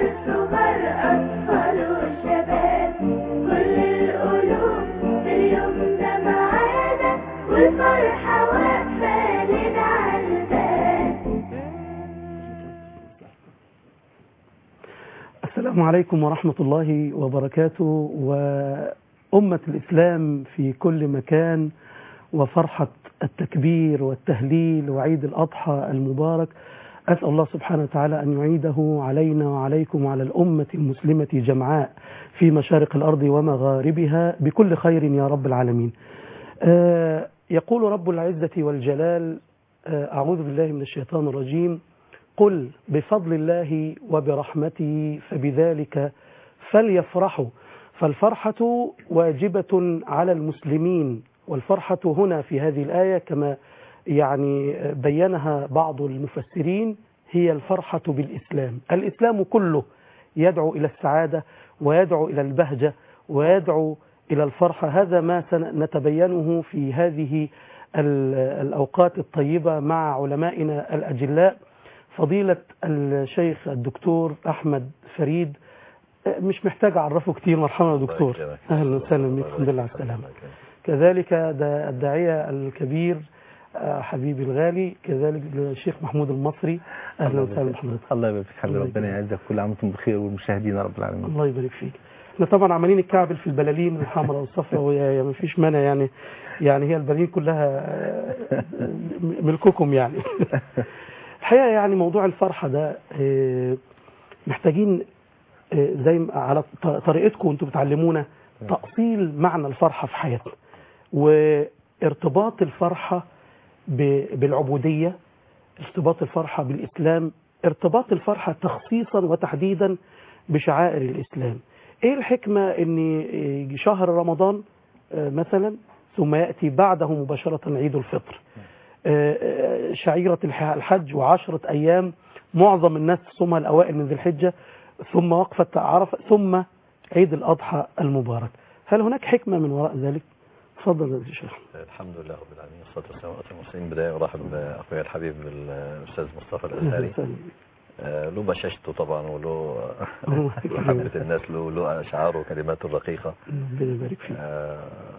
كبار صغار أطفال وشباب كل القلوب في اليوم ده معانا والفرحة واقفة لنا على الباب السلام عليكم ورحمة الله وبركاته وأمة الإسلام في كل مكان وفرحة التكبير والتهليل وعيد الأضحى المبارك أسأل الله سبحانه وتعالى أن يعيده علينا وعليكم وعلى الأمة المسلمة جمعاء في مشارق الأرض ومغاربها بكل خير يا رب العالمين آه، يقول رب العزة والجلال آه، أعوذ بالله من الشيطان الرجيم قل بفضل الله وبرحمته فبذلك فليفرحوا فالفرحة واجبة على المسلمين والفرحة هنا في هذه الآية كما يعني بينها بعض المفسرين هي الفرحة بالإسلام الإسلام كله يدعو إلى السعادة ويدعو إلى البهجة ويدعو إلى الفرحة هذا ما سنتبينه في هذه ال- الأوقات الطيبة مع علمائنا الأجلاء فضيلة الشيخ الدكتور أحمد فريد مش محتاج أعرفه كتير مرحبا يا دكتور يكرمك. أهلا وسهلا بك الحمد لله على السلامة كذلك دا- الداعية الكبير آه، حبيبي الغالي كذلك الشيخ محمود المصري أهلا وسهلا بحضرتك الله يبارك فيك حبيبي الله ربنا يكرمك. يعزك كل عام وانتم بخير والمشاهدين يا رب العالمين الله يبارك فيك احنا طبعا عمالين الكعبل في البلالين الحمراء والصفراء وهي ما فيش مانع يعني يعني هي البلالين كلها آه، ملككم يعني الحقيقه يعني موضوع الفرحه ده آه، محتاجين آه، زي ما على ط- طريقتكم وانتم بتعلمونا تأصيل معنى الفرحه في حياتنا وارتباط الفرحه ب- بالعبوديه ارتباط الفرحه بالاسلام ارتباط الفرحه تخصيصا وتحديدا بشعائر الإسلام إيه الحكمة أن يجي شهر رمضان آه، مثلا ثم يأتي بعده مباشرة عيد الفطر آه، آه، شعيرة الح- الحج وعشرة أيام معظم الناس تصومها الأوائل من ذي الحجة ثم وقفة عرفة ثم عيد الأضحى المبارك هل هناك حكمة من وراء ذلك؟ تفضل يا شيخ الحمد لله رب العالمين والصلاة والسلام على المرسلين بداية أرحب بأخويا الحبيب الأستاذ مصطفى الأزهري أهلا وسهلا. آه، له بشاشته طبعا وله الله يكرمك. محبة الناس له له أشعاره وكلماته الرقيقة ربنا يبارك فيك آه،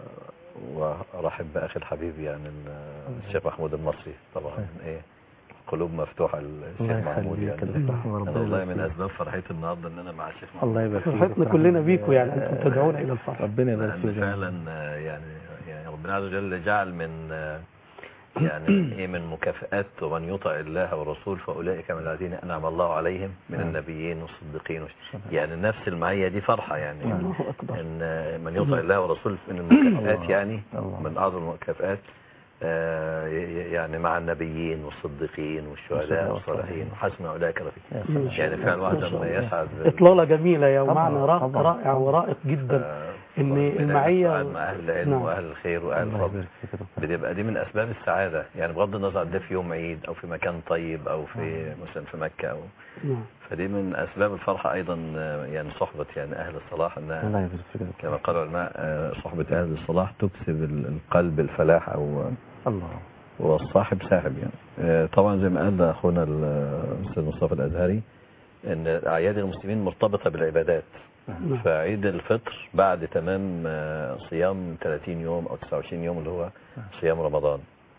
وأرحب بأخي الحبيب يعني ال- الشيخ محمود المصري طبعا إيه قلوب مفتوحة للشيخ الله محمود يخليك يعني يا دكتور، أنا ربنا والله يبارك من فيك. أسباب فرحتي النهاردة إن أنا مع الشيخ محمود الله يبارك فيك فرحتنا كلنا بيكم يعني أنتم تدعون إلى الفرح ربنا يبارك لأن فيك فعلا آه، يعني يعني ربنا عز وجل جعل من آه، يعني ايه من مكافآت ومن يطع الله والرسول فاولئك من الذين انعم الله عليهم من نعم. النبيين والصديقين والش- يعني نفس المعيه دي فرحه يعني الله أكبر ان آه، من يطع الله والرسول من المكافآت الله. يعني الله. من اعظم المكافآت آه، ي- ي- يعني مع النبيين والصديقين والشهداء والشهداء والصالحين والصالحين. وحسن اولئك رفيقا يا سلام. يعني فعلا الواحد لما يسعد بال- إطلالة جميلة يا طبعاً، ومعنى رائع, طبعاً. رائع ورائق جدا آه، إن بداية المعية- السؤال مع اهل العلم نعم. واهل الخير واهل الله الفضل يبارك فيك يا دكتور. بتبقى دي من اسباب السعاده يعني بغض النظر عن ده في يوم عيد او في مكان طيب او في مثلا في مكه او نعم فدي من اسباب الفرحه ايضا آه، يعني صحبه يعني اهل الصلاح انها الله يبارك فيك يا دكتور. كما قال العلماء آه، صحبه اهل الصلاح تكسب ال- القلب الفلاح او الله والصاحب ساحب يعني آه، طبعا زي ما قال اخونا الاستاذ مصطفى الازهري ان اعياد المسلمين مرتبطه بالعبادات نعم. فعيد الفطر بعد تمام آه، صيام 30 يوم او 29 يوم اللي هو صيام رمضان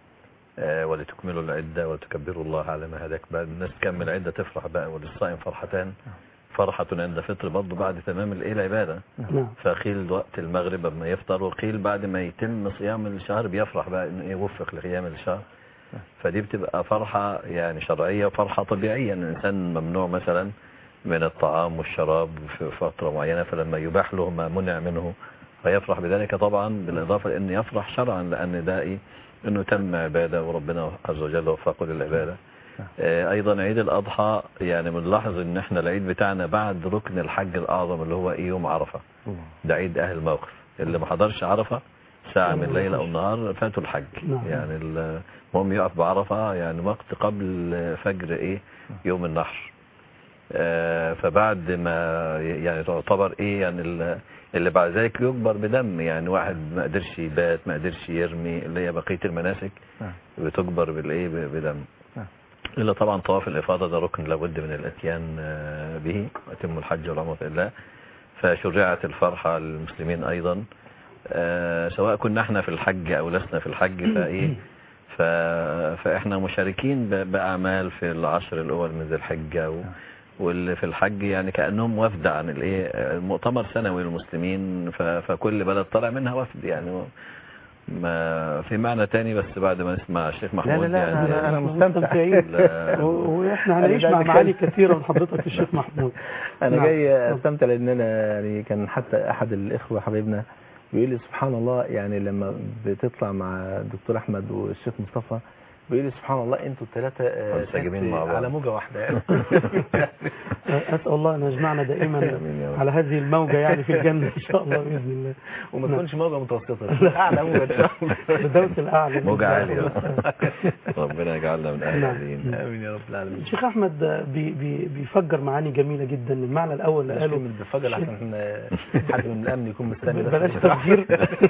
آه، ولتكملوا العدة ولتكبروا الله على ما هداك بقى الناس تكمل عدة تفرح بقى وللصائم فرحتان فرحة عند فطر برضه بعد تمام الايه العبادة نعم فقيل وقت المغرب لما يفطر وقيل بعد ما يتم صيام الشهر بيفرح بقى انه يوفق لقيام الشهر فدي بتبقى فرحة يعني شرعية وفرحة طبيعية ان الانسان ممنوع مثلا من الطعام والشراب في فترة معينة فلما يباح له ما منع منه فيفرح بذلك طبعا بالإضافة لأن يفرح شرعا لأن ده إيه أنه تم عبادة وربنا عز وجل وفقه للعبادة آه، أيضا عيد الأضحى يعني بنلاحظ أن احنا العيد بتاعنا بعد ركن الحج الأعظم اللي هو إيه يوم عرفة الله ده عيد أهل الموقف اللي ما حضرش عرفة ساعة من الليل أو النهار فاتوا الحج نعم. يعني ال- المهم يقف بعرفة يعني وقت قبل فجر إيه يوم النحر آه، فبعد ما يعني تعتبر ايه يعني ال- اللي بعد ذلك يجبر بدم يعني واحد ما قدرش يبات ما قدرش يرمي اللي هي بقيه المناسك نعم. بتجبر بالايه ب- بدم نعم. إلا طبعا طواف الإفاضة ده ركن لابد من الاتيان آه، به وأتم الحج والعمرة لله فشرعت الفرحة للمسلمين أيضا آه، سواء كنا احنا في الحج أو لسنا في الحج فإيه ف... فإحنا مشاركين ب... بأعمال في العشر الأول من ذي الحجة و... واللي في الحج يعني كأنهم وفد عن الايه المؤتمر سنوي للمسلمين ف... فكل بلد طالع منها وفد يعني ما في معنى تاني بس بعد ما نسمع الشيخ محمود لا، يعني أنا- أنا إحنا مستمتع. مستمتعين لا. و- واحنا أنا هنعيش جاي مع لك- معاني كثيره من حضرتك الشيخ محمود انا نعم. جاي استمتع لان انا يعني كان حتى احد الاخوه حبايبنا بيقول لي سبحان الله يعني لما بتطلع مع الدكتور احمد والشيخ مصطفى بيقول لي سبحان الله انتوا الثلاثه منسجمين مع بعض. على موجه واحده يعني اسال الله ان يجمعنا دائما آمين يا رب. على هذه الموجه يعني في الجنه ان شاء الله باذن الله وما نعم. تكونش موجه متوسطه اعلى موجه ان شاء الله الفردوس الاعلى موجة عالية ربنا يجعلنا من أهل نعم. الدين امين يا رب العالمين الشيخ احمد بي بي بيفجر معاني جميله جدا المعنى الاول اللي بلاش قاله كلمه بفجر عشان احنا حد من الامن يكون مستني بس. بلاش تفجير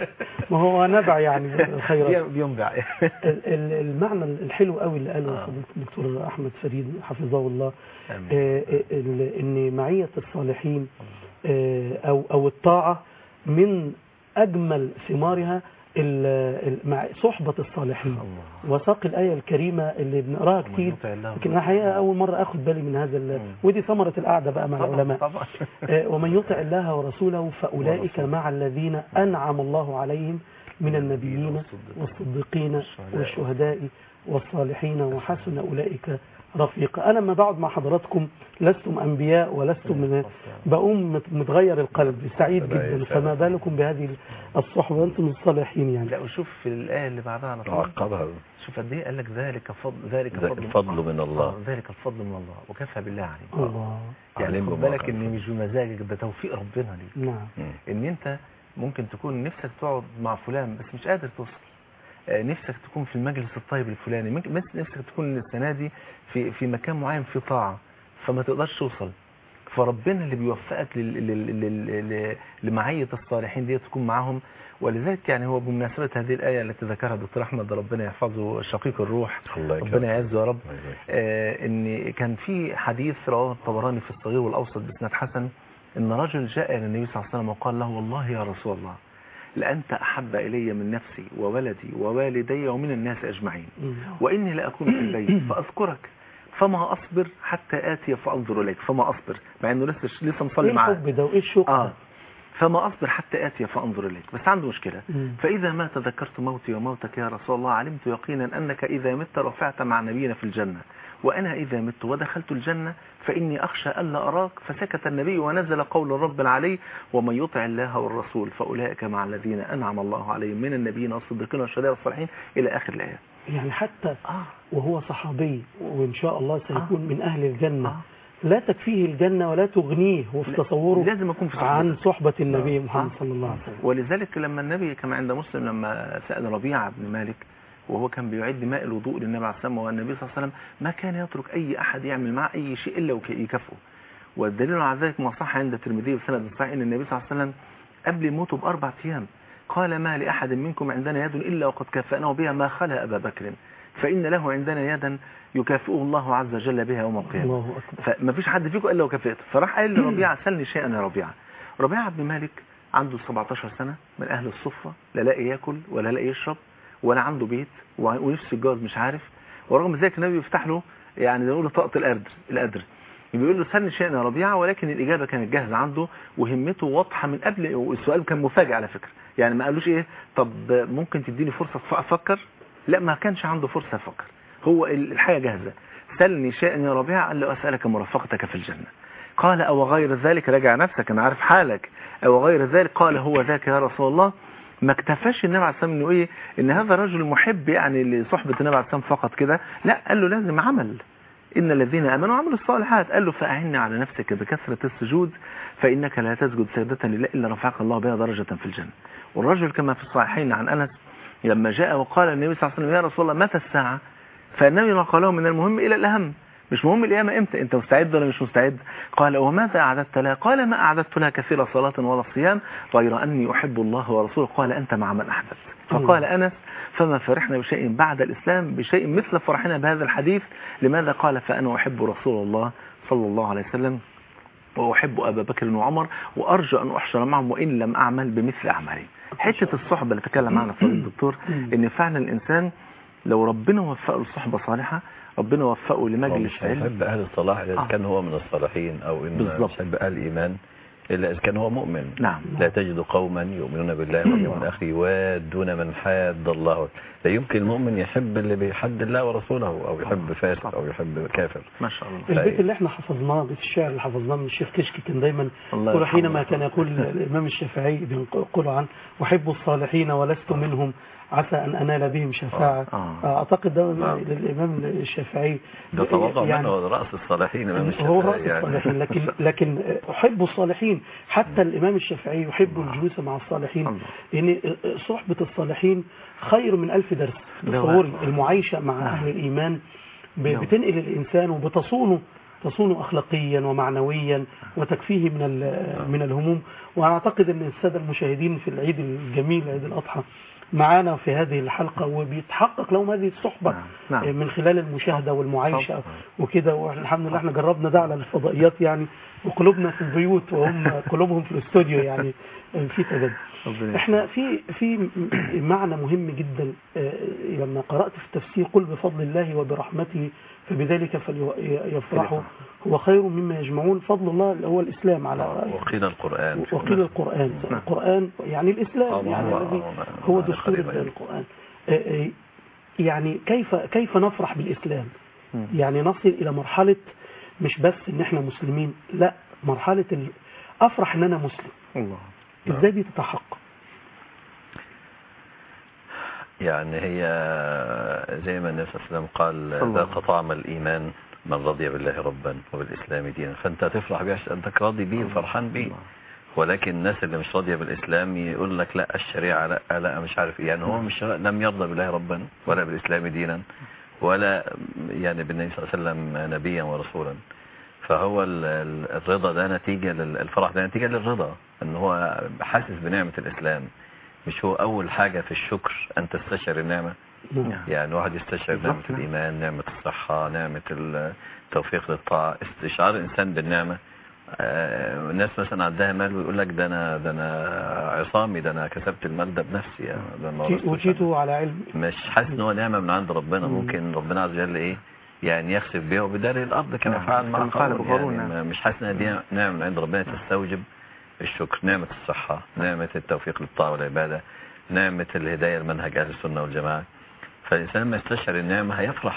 ما هو نبع يعني الخيرات بينبع ال- ال- المعنى الحلو قوي اللي قاله آه. فضيلة الدكتور احمد فريد حفظه الله آمين. آه، ال- ان معيه الصالحين آه، او او الطاعه من اجمل ثمارها ال- ال- مع صحبه الصالحين الله وساق الايه الكريمه اللي بنقراها ومن كتير يطع الله لكن الحقيقه اول مره اخد بالي من هذا ال- مم. ودي ثمره القعده بقى مع طبعا العلماء طبعا آه، ومن يطع الله ورسوله فأولئك ورسوله. مع الذين أنعم الله عليهم من النبيين والصديقين والصديقين والشهداء. والشهداء والصالحين وحسن أولئك رفيقا أنا لما بقعد مع حضراتكم لستم أنبياء ولستم من بقوم مت- متغير القلب سعيد ربنا جدا يسعدك. فما بالكم بهذه الصحبة وأنتم الصالحين يعني لا وشوف في الآية اللي بعدها على طول عقبها شوف قد ايه قال لك ذلك فضل ذلك ذلك فضل فضل من الله. آه، ذلك الفضل من الله وكفى بالله عليم الله يعني عليم خد بما بالك خلق. ان مش بمزاجك ده توفيق ربنا ليك نعم مم. ان انت ممكن تكون نفسك تقعد مع فلان بس مش قادر توصل آه، نفسك تكون في المجلس الطيب الفلاني ممكن بس نفسك تكون السنه دي في في مكان معين في طاعه فما تقدرش توصل فربنا اللي بيوفقك لل- لل- لل- لل- لمعيه الصالحين دي تكون معاهم ولذلك يعني هو بمناسبه هذه الايه التي ذكرها الدكتور احمد ربنا يحفظه شقيق الروح الله ربنا يكرمك يعزه يا رب الله يبارك. آه، ان كان في حديث رواه الطبراني في الصغير والاوسط باسناد حسن ان رجل جاء الى النبي صلى الله عليه وسلم وقال له والله يا رسول الله لانت احب الي من نفسي وولدي ووالدي ومن الناس اجمعين مم. واني لاكون في البيت فاذكرك فما اصبر حتى اتي فانظر اليك فما اصبر مع انه لسه لسه ايه مصلي معاه الحب ده وايه الشوق اه ده؟ فما اصبر حتى اتي فانظر اليك بس عنده مشكله مم. فإذا ما تذكرت موتي وموتك يا رسول الله علمت يقينا أنك إذا مت رفعت مع نبينا في الجنة وأنا إذا مت ودخلت الجنة فإني أخشى ألا أراك فسكت النبي ونزل قول الرب العلي ومن يطع الله والرسول فأولئك مع الذين أنعم الله عليهم من النبيين والصديقين والشهداء والصالحين إلى آخر الآية يعني حتى آه وهو صحابي وإن شاء الله سيكون من أهل الجنة آه. لا تكفيه الجنة ولا تغنيه وفي لا، تصوره لازم أكون في عن صحبة صحبة النبي آه. محمد آه. صلى الله عليه وسلم ولذلك لما النبي كما عند مسلم لما سأل ربيعة بن مالك وهو كان بيعد ماء الوضوء للنبي عليه الصلاة والسلام والنبي صلى الله عليه وسلم ما كان يترك أي أحد يعمل معه أي شيء إلا ويكافئه والدليل على ذلك ما صح عند الترمذي بسند صحيح ان النبي صلى الله عليه وسلم قبل موته بأربع أيام قال ما لأحد منكم عندنا يد إلا وقد كافأناه بها ما خلا أبا بكر فإن له عندنا يدا يكافئه الله عز وجل بها يوم القيامة الله أكبر فما فيش حد فيكم الا وكافئته فراح قال لربيعه سلني شيئا يا ربيعه ربيعه بن مالك عنده 17 سنه من اهل الصفه لا لاقي ياكل ولا لاقي يشرب ولا عنده بيت و- ونفسه يتجوز مش عارف ورغم ذلك النبي يفتح له يعني يقول له طاقه القدر القدر بيقول له سلني شيئا يا ربيعه ولكن الاجابه كانت جاهزه عنده وهمته واضحه من قبل والسؤال كان مفاجئ على فكره يعني ما قالوش ايه طب ممكن تديني فرصه أف- افكر لا ما كانش عنده فرصه يفكر هو ال- الحاجه جاهزه سلني شيئا يا ربيعه قال له اسالك مرافقتك في الجنه قال او غير ذلك راجع نفسك انا عارف حالك او غير ذلك قال هو ذاك يا رسول الله ما اكتفاش النبي عليه الصلاه والسلام انه ايه ان هذا رجل محب يعني لصحبه النبي عليه الصلاه والسلام فقط كده لا قال له لازم عمل إن الذين آمنوا وعملوا الصالحات قال له فأعني على نفسك بكثرة السجود فإنك لا تسجد سجدة لله إلا رفعك الله بها درجة في الجنة والرجل كما في الصحيحين عن أنس لما جاء وقال النبي صلى الله عليه وسلم يا رسول الله متى الساعة فالنبي ما قاله من المهم إلى الأهم مش مهم القيامة امتى انت مستعد ولا مش مستعد قال وماذا أعددت لها قال ما أعددت لها كثير صلاة ولا صيام غير أني أحب الله ورسوله قال أنت مع من أحببت فقال أنس فما فرحنا بشيء بعد الإسلام بشيء مثل فرحنا بهذا الحديث لماذا قال فأنا أحب رسول الله صلى الله عليه وسلم وأحب أبا بكر وعمر وأرجو أن أحشر معهم وإن لم أعمل بمثل أعمالهم حتة الصحبة اللي تكلم عنها فضيلة الدكتور إن فعلا الإنسان لو ربنا وفقه لصحبة صالحة ربنا وفقه هو لمجلس مش علم هيحب أهل الصلاح إذا آه. كان هو من الصالحين أو إن بالظبط. مش هيحب أهل الإيمان إلا إذا كان هو مؤمن نعم لا تجد قوما يؤمنون بالله واليوم الآخر يوادون من حاد الله لا يمكن المؤمن يحب اللي بيحد الله ورسوله أو يحب فاسق أو يحب كافر ما شاء الله البيت اللي احنا حفظناه بيت الشعر اللي حفظناه من الشيخ كشك كان دايما الله يقول يرحمه. حينما كان يقول الإمام الشافعي بينقل عن أحب الصالحين ولست منهم عسى أن أنال بهم شفاعة آه. أعتقد ده نعم. للإمام الشافعي ده تواضع يعني منه هو رأس الصالحين الإمام هو الشافعي رأس يعني. الصالحين لكن لكن أحب الصالحين حتى الإمام الشافعي يحب الجلوس مع الصالحين الله. لأن صحبة الصالحين خير من ألف درس ده تصوري واحد. المعايشة مع أهل الإيمان ب- نعم. بتنقل الإنسان وبتصونه تصونه أخلاقيا ومعنويا وتكفيه من ال- من الهموم وأنا أعتقد أن السادة المشاهدين في العيد الجميل عيد الأضحى معانا في هذه الحلقة وبيتحقق لهم هذه الصحبة نعم. نعم. من خلال المشاهدة والمعايشة طبعا. وكده والحمد لله احنا جربنا ده على الفضائيات يعني وقلوبنا في البيوت وهم قلوبهم في الاستوديو يعني في تبادل ربنا احنا في في معنى مهم جدا آه، لما قرأت في التفسير قل بفضل الله وبرحمته فبذلك فليفرحوا هو خير مما يجمعون فضل الله اللي هو الإسلام على آه، وقيل القرآن وقيل القرآن نعم. القرآن يعني الإسلام آه، يعني هو- الذي آه، هو معنى دستور قريب أيضا. القرآن آه، آه، يعني كيف كيف نفرح بالإسلام مم. يعني نصل إلى مرحلة مش بس إن إحنا مسلمين لا مرحلة ال... أفرح إن أنا مسلم الله إزاي دي تتحقق يعني هي زي ما النبي صلى الله عليه وسلم قال الله. ذاق طعم الإيمان من رضي بالله ربا وبالإسلام دينا فأنت تفرح بيه عشان أنت راضي بيه وفرحان بيه ولكن الناس اللي مش راضية بالإسلام يقول لك لا الشريعة لا لا مش عارف إيه. يعني هو مش لم يرضى بالله ربا ولا بالإسلام دينا ولا يعني بالنبي صلى الله عليه وسلم نبيا ورسولا فهو ال- ال- الرضا ده نتيجة لل- الفرح ده نتيجة للرضا ان هو حاسس بنعمة الإسلام مش هو أول حاجة في الشكر أن تستشعر النعمة نعم. يعني واحد يستشعر بالظبط نعمة نعم. الإيمان نعمة الصحة نعمة التوفيق للطاعة استشعار الإنسان بالنعمة آه، الناس مثلا عندها مال ويقول لك ده أنا ده أنا عصامي ده أنا كسبت المال ده بنفسي يعني ده ما ورثتوش أنا. أوتيته على علم مش حاسس ان هو نعمه من عند ربنا مم. ممكن ربنا عز وجل ايه يعني يخسف بها وبدار الارض كما نعم. فعل مع كما فعل قارون بقارون، يعني نعم. ما- مش حاسس ان دي نعمه من عند ربنا تستوجب الشكر نعمه الصحه نعمه التوفيق للطاعه والعباده نعمه الهدايه لمنهج اهل السنه والجماعه فالانسان لما يستشعر النعمه هيفرح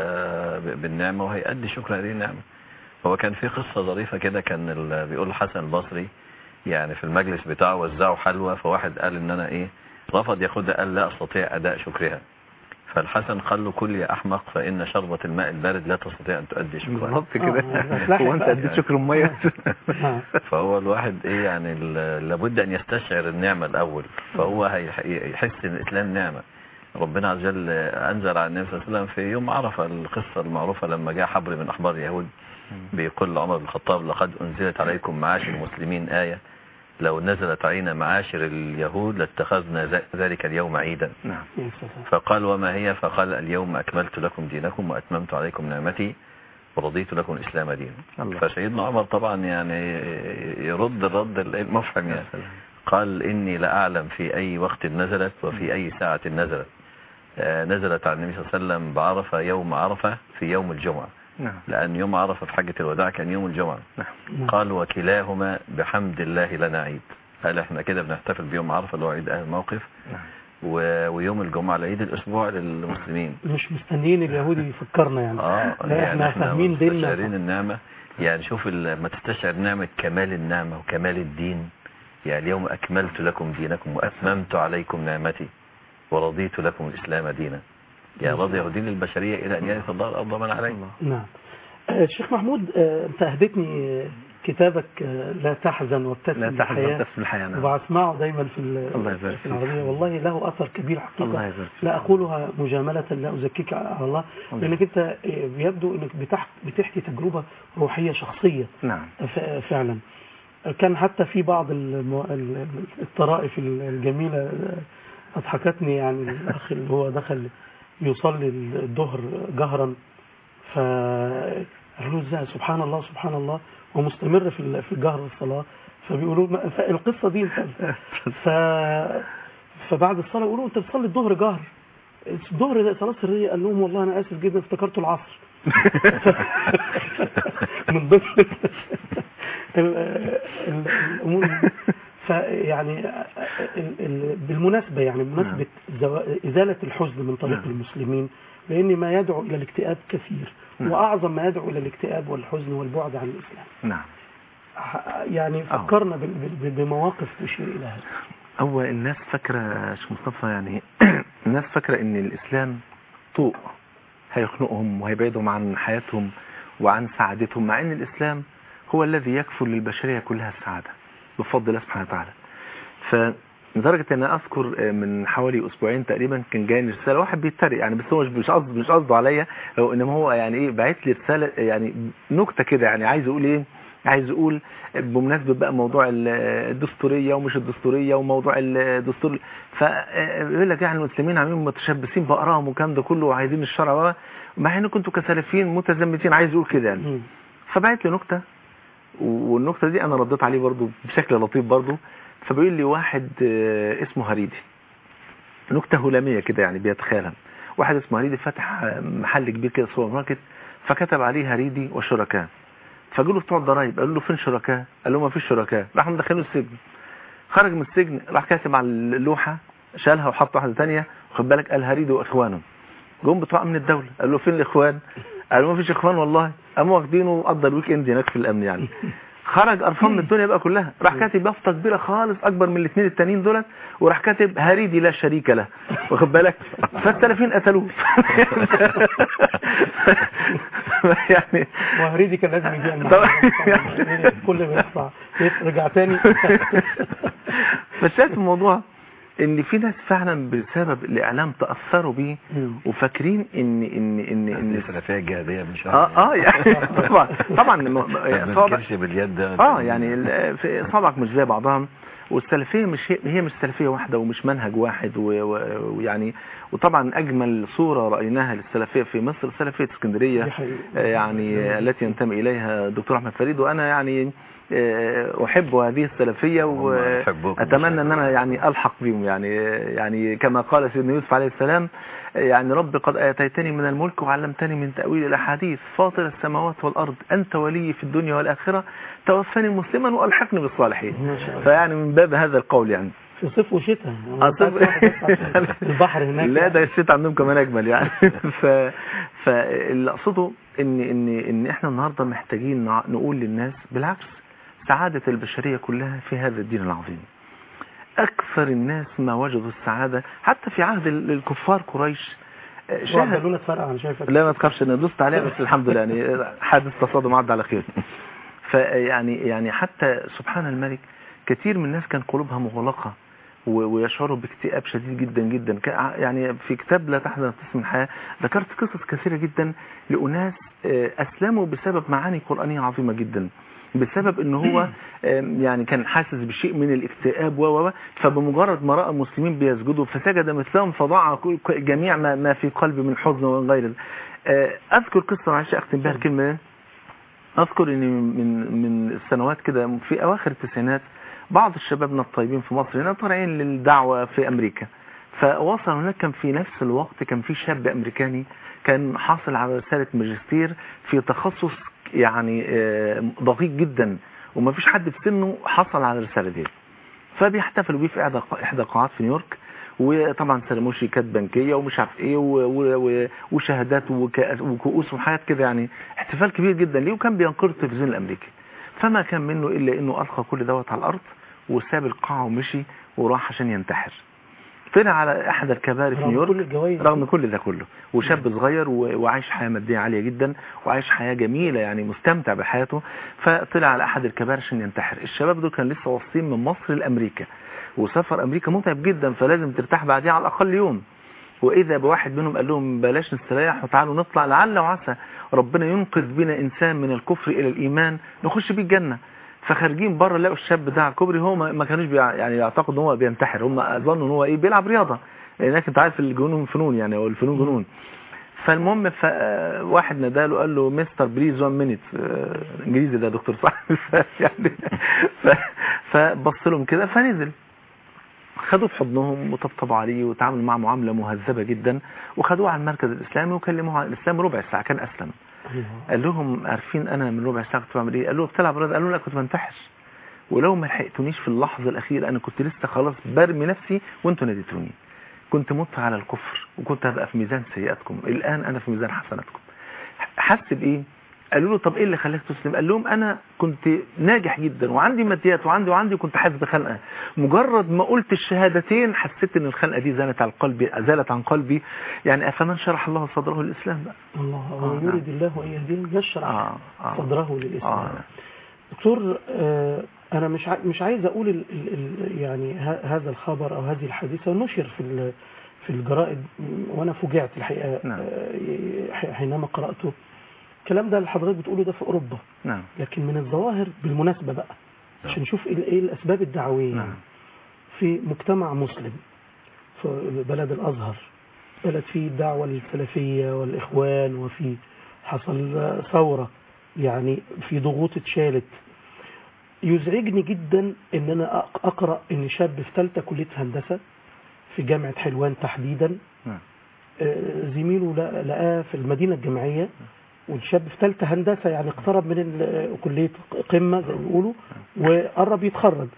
بال- بالنعمه وهيأدي شكر هذه النعمه هو كان في قصه ظريفه كده كان ال- بيقول الحسن البصري يعني في المجلس بتاعه وزعوا حلوى فواحد قال ان انا ايه رفض ياخدها قال لا استطيع اداء شكرها فالحسن قال له كل يا احمق فان شربة الماء البارد لا تستطيع ان تؤدي شكرها بالظبط آه، كده آه، هو انت اديت شكر مميز آه. فهو الواحد ايه يعني ال- لابد ان يستشعر النعمة الاول فهو هيح- يحس ان الاسلام نعمة ربنا عز وجل انزل على النبي صلى الله عليه وسلم في يوم عرفة القصة المعروفة لما جاء حبر من احبار اليهود بيقول لعمر بن الخطاب لقد انزلت عليكم معاشر المسلمين آية لو نزلت علينا معاشر اليهود لاتخذنا ذ- ذلك اليوم عيدا نعم يا سلام. فقال وما هي فقال اليوم أكملت لكم دينكم وأتممت عليكم نعمتي ورضيت لكم الإسلام دينا الله. فسيدنا عمر طبعا يعني يرد الرد المفهم يعني قال إني لأعلم في أي وقت نزلت وفي أي ساعة نزلت آه، نزلت على النبي صلى الله عليه وسلم بعرفة يوم عرفة في يوم الجمعة نعم لأن يوم عرفة في حجة الوداع كان يوم الجمعة نعم. قال وكلاهما بحمد الله لنا عيد قال احنا كده بنحتفل بيوم عرفة اللي هو عيد أهل الموقف نعم و- ويوم الجمعة العيد الأسبوع للمسلمين مش مستنيين اليهودي يفكرنا يعني اه لا احنا فاهمين ديننا مستشعرين النعمة يعني شوف ال- لما تستشعر نعمة كمال النعمة وكمال الدين يعني اليوم أكملت لكم دينكم وأتممت عليكم نعمتي ورضيت لكم الإسلام دينا يعني رضي دين البشرية إلى أن يرث الله الأرض من عليه نعم آه، الشيخ محمود آه، انت اهدتني آه، كتابك آه، لا تحزن وابتسم لا تحزن بالحياة. تسم الحياة نعم وبسمعه دايما في ال- الله يبارك في فيك. العربية والله له أثر كبير الله حقيقة يبارك فيك. لا أقولها مجاملة لا أزكيك على الله الله. لأنك أنت آه، يبدو أنك بتح- بتحكي تجربة روحية شخصية نعم ف- فعلا كان حتى في بعض الم- ال- الطرائف الجميلة اضحكتني يعني الاخ اللي هو دخل يصلي الظهر جهرا ف قالوا له ازاي سبحان الله سبحان الله ومستمر في ال- في جهر الصلاه فبيقولوا ما- فالقصه دي ف فبعد الصلاه يقولوا انت بتصلي الظهر جهر الظهر ده صلاه سريه قال لهم والله انا اسف جدا افتكرته العصر من ضمن ال- ال- الامور فيعني ال- ال- بالمناسبه يعني بمناسبه زوا- ازاله الحزن من طريق نعم. المسلمين لان ما يدعو الى الاكتئاب كثير نعم. واعظم ما يدعو الى الاكتئاب والحزن والبعد عن الاسلام نعم ح- يعني آه. فكرنا بال- بال- بمواقف تشير الى هذا هو الناس فاكرة يا شيخ مصطفى يعني الناس فاكرة ان الاسلام طوق هيخنقهم وهيبعدهم عن حياتهم وعن سعادتهم مع ان الاسلام هو الذي يكفل للبشرية كلها السعادة بفضل الله سبحانه وتعالى فلدرجة ان أنا اذكر من حوالي اسبوعين تقريبا كان جاي رسالة واحد بيتريق يعني بس هو مش مش قصد مش قصده عليا هو انما هو يعني ايه باعت لي رسالة يعني نكتة كده يعني عايز اقول ايه عايز اقول بمناسبة بقى موضوع ال- الدستورية ومش الدستورية وموضوع الدستور فيقول لك يعني المسلمين عاملين متشبثين بأراهم والكلام ده كله وعايزين الشرع بقى مع ان كنتوا كسلفيين متزمتين عايز يقول كده يعني مم. فبعت لي نكتة والنكتة دي انا رديت عليه برضو بشكل لطيف برضو فبيقول لي واحد آه، اسمه هريدي نكتة هلامية كده يعني بيتخيلها واحد اسمه هريدي فتح آه، محل كبير كده سوبر ماركت فكتب عليه هريدي وشركاء فقالوا بتوع الضرايب قالوا له فين شركاء قال له ما فيش شركاء راحوا مدخلينه السجن خرج من السجن راح كاتب على اللوحة شالها وحط واحدة تانية خد بالك قال هريدي واخوانه جم بتوع امن الدولة قال له فين الاخوان قالوا ما فيش اخوان والله قاموا واخدينه وقضى الويك اند هناك في الامن يعني خرج قرفان من الدنيا بقى كلها راح كاتب يافطه كبيره خالص اكبر من الاثنين التانيين دولت وراح كاتب هريدي لا شريك له واخد بالك فالسلفيين قتلوه يعني وهريدي كان لازم يجي يعمل طبعا. معانا. كل ما يطلع يرجع تاني فشايف الموضوع ان في ناس فعلا بسبب الاعلام تاثروا بيه مم. وفاكرين ان ان ان ان السلفيه الجهاديه مش اه اه يعني طبعا طبعا م- ما صوابع بنكرش باليد اه يعني ال- في صابعك مش زي بعضها والسلفيه مش هي, هي مش سلفيه واحده ومش منهج واحد و- و- ويعني وطبعا اجمل صوره رايناها للسلفيه في مصر سلفيه اسكندريه دي حقيقة. آه، يعني التي ينتمي اليها الدكتور احمد فريد وانا يعني آه، احب هذه السلفيه هم يحبوكم. واتمنى ان انا يعني الحق بهم يعني يعني كما قال سيدنا يوسف عليه السلام يعني رب قد اتيتني من الملك وعلمتني من تاويل الاحاديث فاطر السماوات والارض انت ولي في الدنيا والاخره توفني مسلما والحقني بالصالحين ما شاء الله. فيعني من باب هذا القول يعني في صيف وشتاء آه، صيف- البحر هناك لا ده الشتاء عندهم كمان اجمل يعني ف فاللي اقصده ان ان ان احنا النهارده محتاجين نع- نقول للناس بالعكس سعاده البشريه كلها في هذا الدين العظيم اكثر الناس ما وجدوا السعاده حتى في عهد ال- الكفار قريش آه، شاهد شاهد اتفرق انا شايفك لا ما تخافش انا دوست عليها بس الحمد لله يعني حادث تصادم عدى على خير فيعني يعني حتى سبحان الملك كثير من الناس كان قلوبها مغلقة و- ويشعروا باكتئاب شديد جدا جدا ك- يعني في كتاب لا تحزن تسم الحياة ذكرت قصص كثيرة جدا لأناس آه، أسلموا بسبب معاني قرآنية عظيمة جدا بسبب ان هو آم، يعني كان حاسس بشيء من الاكتئاب و و و فبمجرد ما راى المسلمين بيسجدوا فسجد مثلهم فضاع كل- كل- جميع ما, ما في قلبي من حزن ومن غير ذلك. آه، اذكر قصه معلش اختم بها الكلمه دي. اذكر ان من من السنوات كده في اواخر التسعينات بعض الشبابنا الطيبين في مصر هنا طالعين للدعوه في امريكا فوصل هناك كان في نفس الوقت كان في شاب امريكاني كان حاصل على رساله ماجستير في تخصص يعني آه، دقيق جدا وما فيش حد في سنه حصل على الرساله دي فبيحتفلوا بيه في احدى احدى قاعات في نيويورك وطبعا سلموه شيكات بنكيه ومش عارف ايه و- و- و- وشهادات وكأس- وكؤوس وحاجات كده يعني احتفال كبير جدا ليه وكان بينقر التلفزيون الامريكي فما كان منه الا انه القى كل دوت على الارض وساب القاعه ومشي وراح عشان ينتحر طلع على احد الكباري في رغم نيويورك كل الجوائز رغم كل ده كله وشاب صغير و- وعايش حياة مادية عالية جدا وعايش حياة جميلة يعني مستمتع بحياته فطلع على أحد الكبار عشان ينتحر الشباب دول كان لسه واصلين من مصر لأمريكا وسفر أمريكا متعب جدا فلازم ترتاح بعديها على الأقل يوم وإذا بواحد منهم قال لهم بلاش نستريح وتعالوا نطلع لعل وعسى ربنا ينقذ بنا إنسان من الكفر إلى الإيمان نخش بيه الجنة فخارجين بره لقوا الشاب ده على الكوبري هو ما ما كانوش بيع... يعني يعتقد ان هو بينتحر هم ظنوا ان هو ايه بيلعب رياضه لانك انت عارف الجنون فنون يعني او الفنون جنون فالمهم ف... آه، واحد ناداله قال له مستر بليز 1 مينيت انجليزي ده دكتور صح يعني ف... فبص لهم كده فنزل خدوه في حضنهم وطبطبوا عليه وتعاملوا معاه معامله مهذبه جدا وخدوه على المركز الاسلامي وكلموه عن الاسلام ربع ساعه كان اسلم قال لهم عارفين انا من ربع ساعه كنت بعمل ايه قال له بتلعب رياضه قالوا لا كنت بنتحر ولو ما لحقتونيش في اللحظه الاخيره انا كنت لسه خلاص برمي نفسي وانتوا ناديتوني كنت مت على الكفر وكنت هبقى في ميزان سيئاتكم الان انا في ميزان حسناتكم حس بايه قالوا له طب ايه اللي خلاك تسلم قال لهم انا كنت ناجح جدا وعندي ماديات وعندي وعندي وكنت حاسس بخنقه مجرد ما قلت الشهادتين حسيت ان الخنقه دي زالت عن قلبي زالت عن قلبي يعني افمن شرح الله صدره للاسلام بقى الله آه، ومن يريد الله ان يهديه يشرح آه، آه. صدره للاسلام آه. دكتور آه، انا مش ع- مش عايز اقول ال ال ال يعني ه- هذا الخبر او هذه الحادثه نشر في ال- في الجرائد م- وانا فوجئت الحقيقه نعم. آه، ح- حينما قراته الكلام ده اللي حضرتك بتقوله ده في اوروبا نعم لكن من الظواهر بالمناسبه بقى عشان نشوف ايه ايه الاسباب الدعويه نعم في مجتمع مسلم في بلد الأزهر بلد فيه الدعوة السلفية والإخوان وفي حصل ثورة يعني في ضغوط اتشالت يزعجني جدا ان انا أق- اقرا ان شاب في ثالثه كليه هندسه في جامعه حلوان تحديدا نعم آه، زميله لقى- لقاه في المدينه الجامعيه والشاب في ثالثه هندسه يعني اقترب من ال- كليه قمه زي ما بيقولوا وقرب يتخرج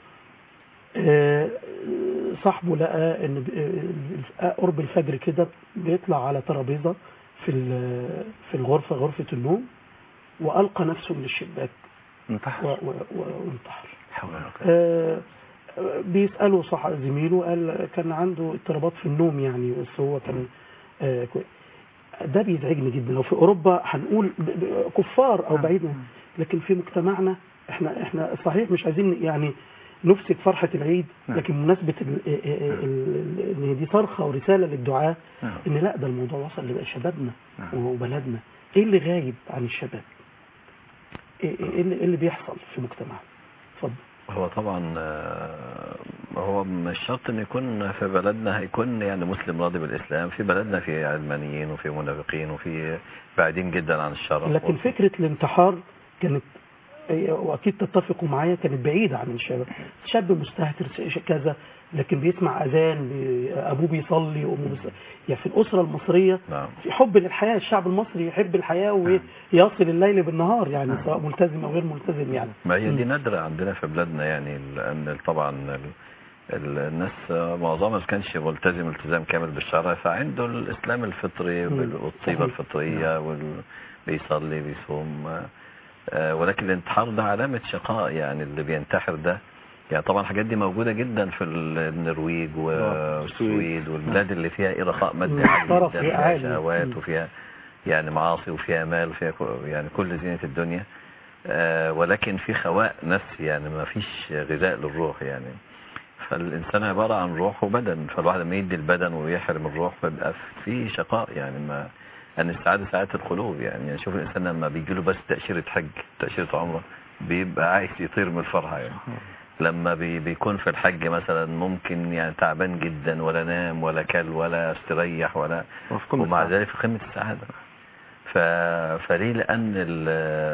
آه، صاحبه لقى ان ب- آه، قرب الفجر كده بيطلع على ترابيزه في ال- في الغرفه غرفه النوم والقى نفسه من الشباك انتحر و- و- و- وانتحر حول ولا قوة. آه، آه، بيسأله صح زميله قال كان عنده اضطرابات في النوم يعني بس هو كان آه، كوي- ده بيزعجني جدا لو في اوروبا هنقول ب- ب- كفار او نعم. بعيد لكن في مجتمعنا احنا احنا صحيح مش عايزين يعني نفسد فرحة العيد نعم. لكن مناسبة ال- ال- ال- ان دي صرخة ورسالة للدعاء نعم. ان لا ده الموضوع وصل لشبابنا نعم. وبلدنا ايه اللي غايب عن الشباب ايه إيه اللي, إيه اللي بيحصل في مجتمعنا اتفضل هو طبعا آه، هو مش شرط ان يكون في بلدنا هيكون يعني مسلم راضي بالاسلام في بلدنا في علمانيين وفي منافقين وفي بعيدين جدا عن الشرع لكن فكرة الانتحار كانت واكيد تتفقوا معايا كانت بعيدة عن الشباب شاب مستهتر ش- كذا لكن بيسمع اذان بي- ابوه بيصلي وامه بيصلي يعني في الاسرة المصرية نعم في حب للحياة الشعب المصري يحب الحياة ويصل الليل بالنهار يعني سواء ملتزم او غير ملتزم يعني ما هي دي مم. نادرة عندنا في بلادنا يعني لأن طبعا ال- ال- الناس معظمها ما كانش ملتزم التزام كامل بالشرع فعنده الإسلام الفطري مم. وال- والطيبة صحيح. الفطرية وال... بيصلي بيصوم آه، ولكن الانتحار ده علامة شقاء يعني اللي بينتحر ده يعني طبعا الحاجات دي موجودة جدا في ال- النرويج والسويد والبلاد اللي فيها إرخاء مادي مم. عالي طرف جدا فيها فيها عالي. شهوات مم. وفيها يعني معاصي وفيها مال وفيها كو- يعني كل زينة الدنيا آه، ولكن في خواء نفسي يعني ما فيش غذاء للروح يعني فالإنسان عبارة عن روح وبدن فالواحد لما يدي البدن ويحرم الروح فبيبقى في شقاء يعني ما أن السعادة سعادة القلوب يعني, يعني شوف الإنسان لما بيجي له بس تأشيرة حج تأشيرة عمره بيبقى عايز يطير من الفرحة يعني لما بي بيكون في الحج مثلا ممكن يعني تعبان جدا ولا نام ولا كل ولا استريح ولا وفي قمة ومع السعادة. ذلك في قمة السعادة ف... فليه لأن ال...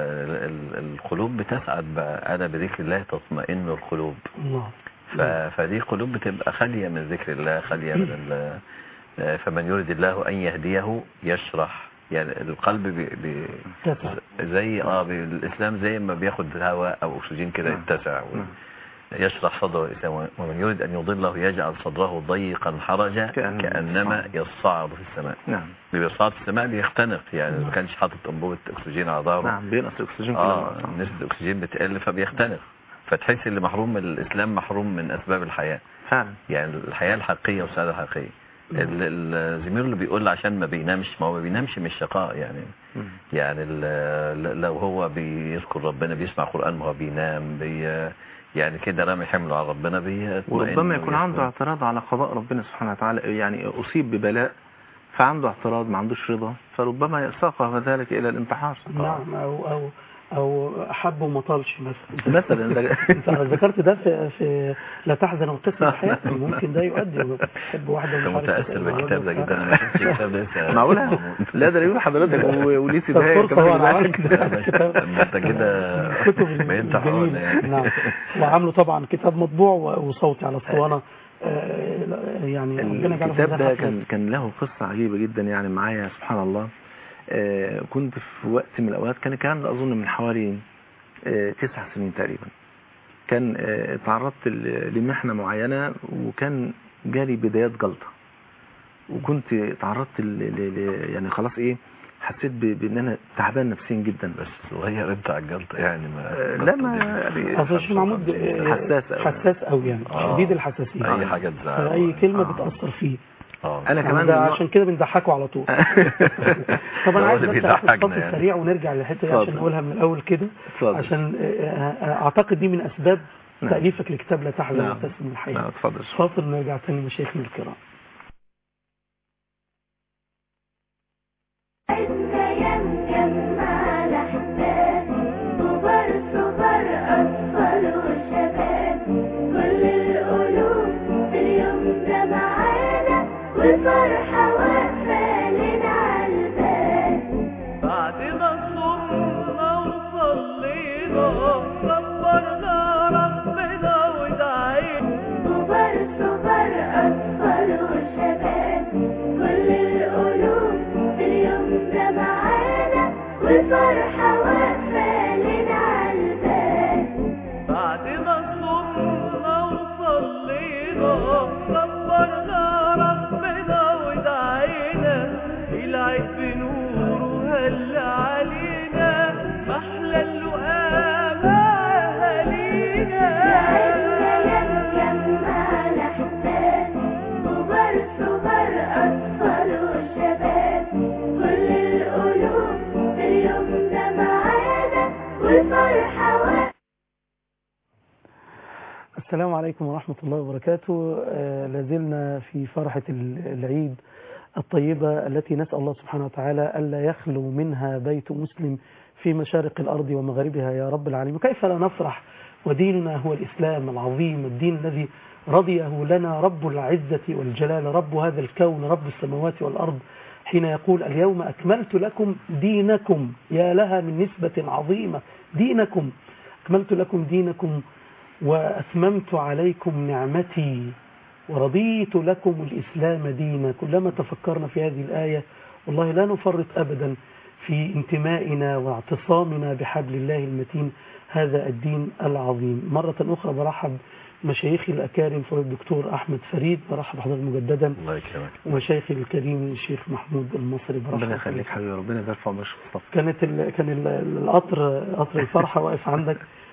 ال... القلوب بتسعد بقى أنا بذكر الله تطمئن القلوب الله ف... فدي قلوب بتبقى خالية من ذكر الله خالية من ال... فمن يريد الله أن يهديه يشرح يعني القلب بي... بي... تسع زي اه بي... الإسلام زي ما بياخد هواء أو أكسجين كده نعم. يتسع و... نعم. يشرح صدره الإسلام ومن يريد أن يضله يجعل صدره ضيقا حرجا كأنما كأنما يصعد في السماء نعم اللي بيصعد في السماء بيختنق يعني ما كانش حاطط انبوبه اكسجين على ظهره نعم بينقص الاكسجين كل اه مرة. نسبه الاكسجين بتقل فبيختنق فتحس اللي محروم من الاسلام محروم من اسباب الحياه فعلا يعني الحياه الحقيقيه والسعاده الحقيقيه ال- ال- الزميل اللي بيقول عشان ما بينامش ما هو ما بينامش من الشقاء يعني مم. يعني ال- لو هو بيذكر ربنا بيسمع قرآن ما هو بينام بي يعني كده رامي حمله على ربنا بيطمئن وربما يكون عنده ويسكن. اعتراض على قضاء ربنا سبحانه وتعالى يعني أصيب ببلاء فعنده اعتراض ما عندوش رضا فربما ساق ذلك إلى الانتحار نعم أو أو او حب وما طالش مثلا مثلا ده- انت ذكرت ده في, في لا تحزن وابتسم الحياه ممكن ده يؤدي تحب واحده انت ومش عارف متاثر تسأل بالكتاب ده ولا جدا انا شفت الكتاب ده لسه معقولة؟ لا ده يقول حضرتك و- وليه طب سيبها فرصة هو أنا عملت طب انت كده كتب بقيت الجميل يعني نعم وعامله طبعا كتاب مطبوع و- وصوتي على اسطوانه آه، يعني ربنا يجعله في الكتاب ميزان ده حسناته. كان كان له قصة عجيبة جدا يعني معايا سبحان الله آه، كنت في وقت من الأوقات كان الكلام ده أظن من حوالي آه، تسع سنين تقريبا كان آه، تعرضت ل- لمحنة معينة وكان جالي بدايات جلطة وكنت تعرضت ل... ل... ل... يعني خلاص ايه حسيت ب... بان انا تعبان نفسيا جدا بس صغير انت على الجلطه يعني ما آه، لا ما يعني اصل الشيخ محمود آه، حساس أوي. حساس قوي يعني آه. شديد الحساسيه اي حاجه تزعل فاي كلمه آه. بتاثر فيه اه انا يعني كمان ده من نوع- عشان كده بنضحكه على طول طب انا هو عايز اللي بس اخد بيضحكنا فاصل يعني. سريع ونرجع للحته دي اتفضل. عشان نقولها من الاول كده اتفضل. عشان آه، آه، اعتقد دي من اسباب نعم. تاليفك لكتاب لا تحزن نعم. وابتسم نعم الحياه اتفضل فاصل ونرجع تاني مشايخنا الكرام عدنا يمجمع الأحباب كبار صغار أطفال وشباب كل القلوب في اليوم ده معانا والفرحة واقفة لنا عالباب بعد ما صرنا وصلينا كبرنا ربنا ودعينا كبار صغار أطفال وشباب كل القلوب في اليوم ده معانا والفرحة واقفة لنا عالباب بعد ما صرنا وصلينا كبرنا ربنا ودعينا العيد بنوره هل علينا محلى اللقاء مع أهالينا يجمع الأحباب كبار صغار أطفال وشباب كل القلوب في اليوم ده معانا والفرحة واقفة السلام عليكم ورحمة الله وبركاته آه، لازلنا في فرحة ال- العيد الطيبة التي نسأل الله سبحانه وتعالى ألا يخلو منها بيت مسلم في مشارق الأرض ومغاربها يا رب العالمين كيف لا نفرح وديننا هو الإسلام العظيم الدين الذي رضيه لنا رب العزة والجلال رب هذا الكون رب السماوات والأرض حين يقول اليوم أكملت لكم دينكم يا لها من نسبة عظيمة دينكم أكملت لكم دينكم وأتممت عليكم نعمتي ورضيت لكم الإسلام دينا كلما تفكرنا في هذه الآية والله لا نفرط أبدا في انتمائنا واعتصامنا بحبل الله المتين هذا الدين العظيم مرة أخرى برحب مشايخي الأكارم فضل الدكتور أحمد فريد برحب حضرتك مجددا الله يكرمك ومشايخي الكريم الشيخ محمود المصري برحب ربنا يخليك حبيبي ربنا يبارك في عمرك مصطفى كانت ال... كان ال... القطر قطر الفرحة واقف عندك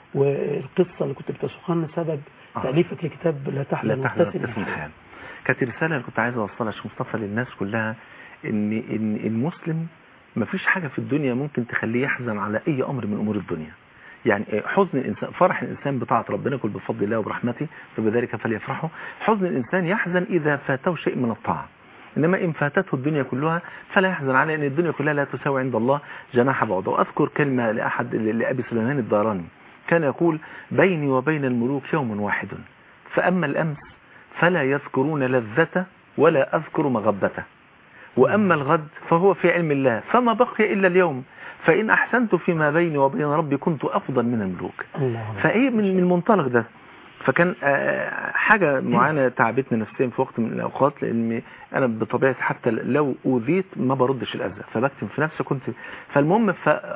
والقصة اللي كنت بتشرحها لنا سبب آه. تأليفك لكتاب لا تحزن لا تحزن وابتسم وابتسم الحياة كانت الرسالة اللي كنت عايز اوصلها يا شيخ مصطفى للناس كلها ان ان المسلم مفيش حاجة في الدنيا ممكن تخليه يحزن على اي امر من امور الدنيا يعني حزن الانسان فرح الانسان بطاعة ربنا كل بفضل الله وبرحمته فبذلك فليفرحوا حزن الانسان يحزن اذا فاته شيء من الطاعة انما ان فاتته الدنيا كلها فلا يحزن عليه ان الدنيا كلها لا تساوي عند الله جناح بعوضة واذكر كلمة لاحد لابي سليمان الداراني كان يقول بيني وبين الملوك يوم واحد فأما الأمس فلا يذكرون لذته ولا أذكر مغبته وأما الغد فهو في علم الله فما بقي إلا اليوم فإن أحسنت فيما بيني وبين ربي كنت أفضل من الملوك الله أكبر. فإيه من من المنطلق ده فكان آه، حاجة معينة تعبتني نفسيا في وقت من الأوقات لأن أنا بطبيعتي حتى لو أوذيت ما بردش الأذى فبكتم في نفسي كنت فالمهم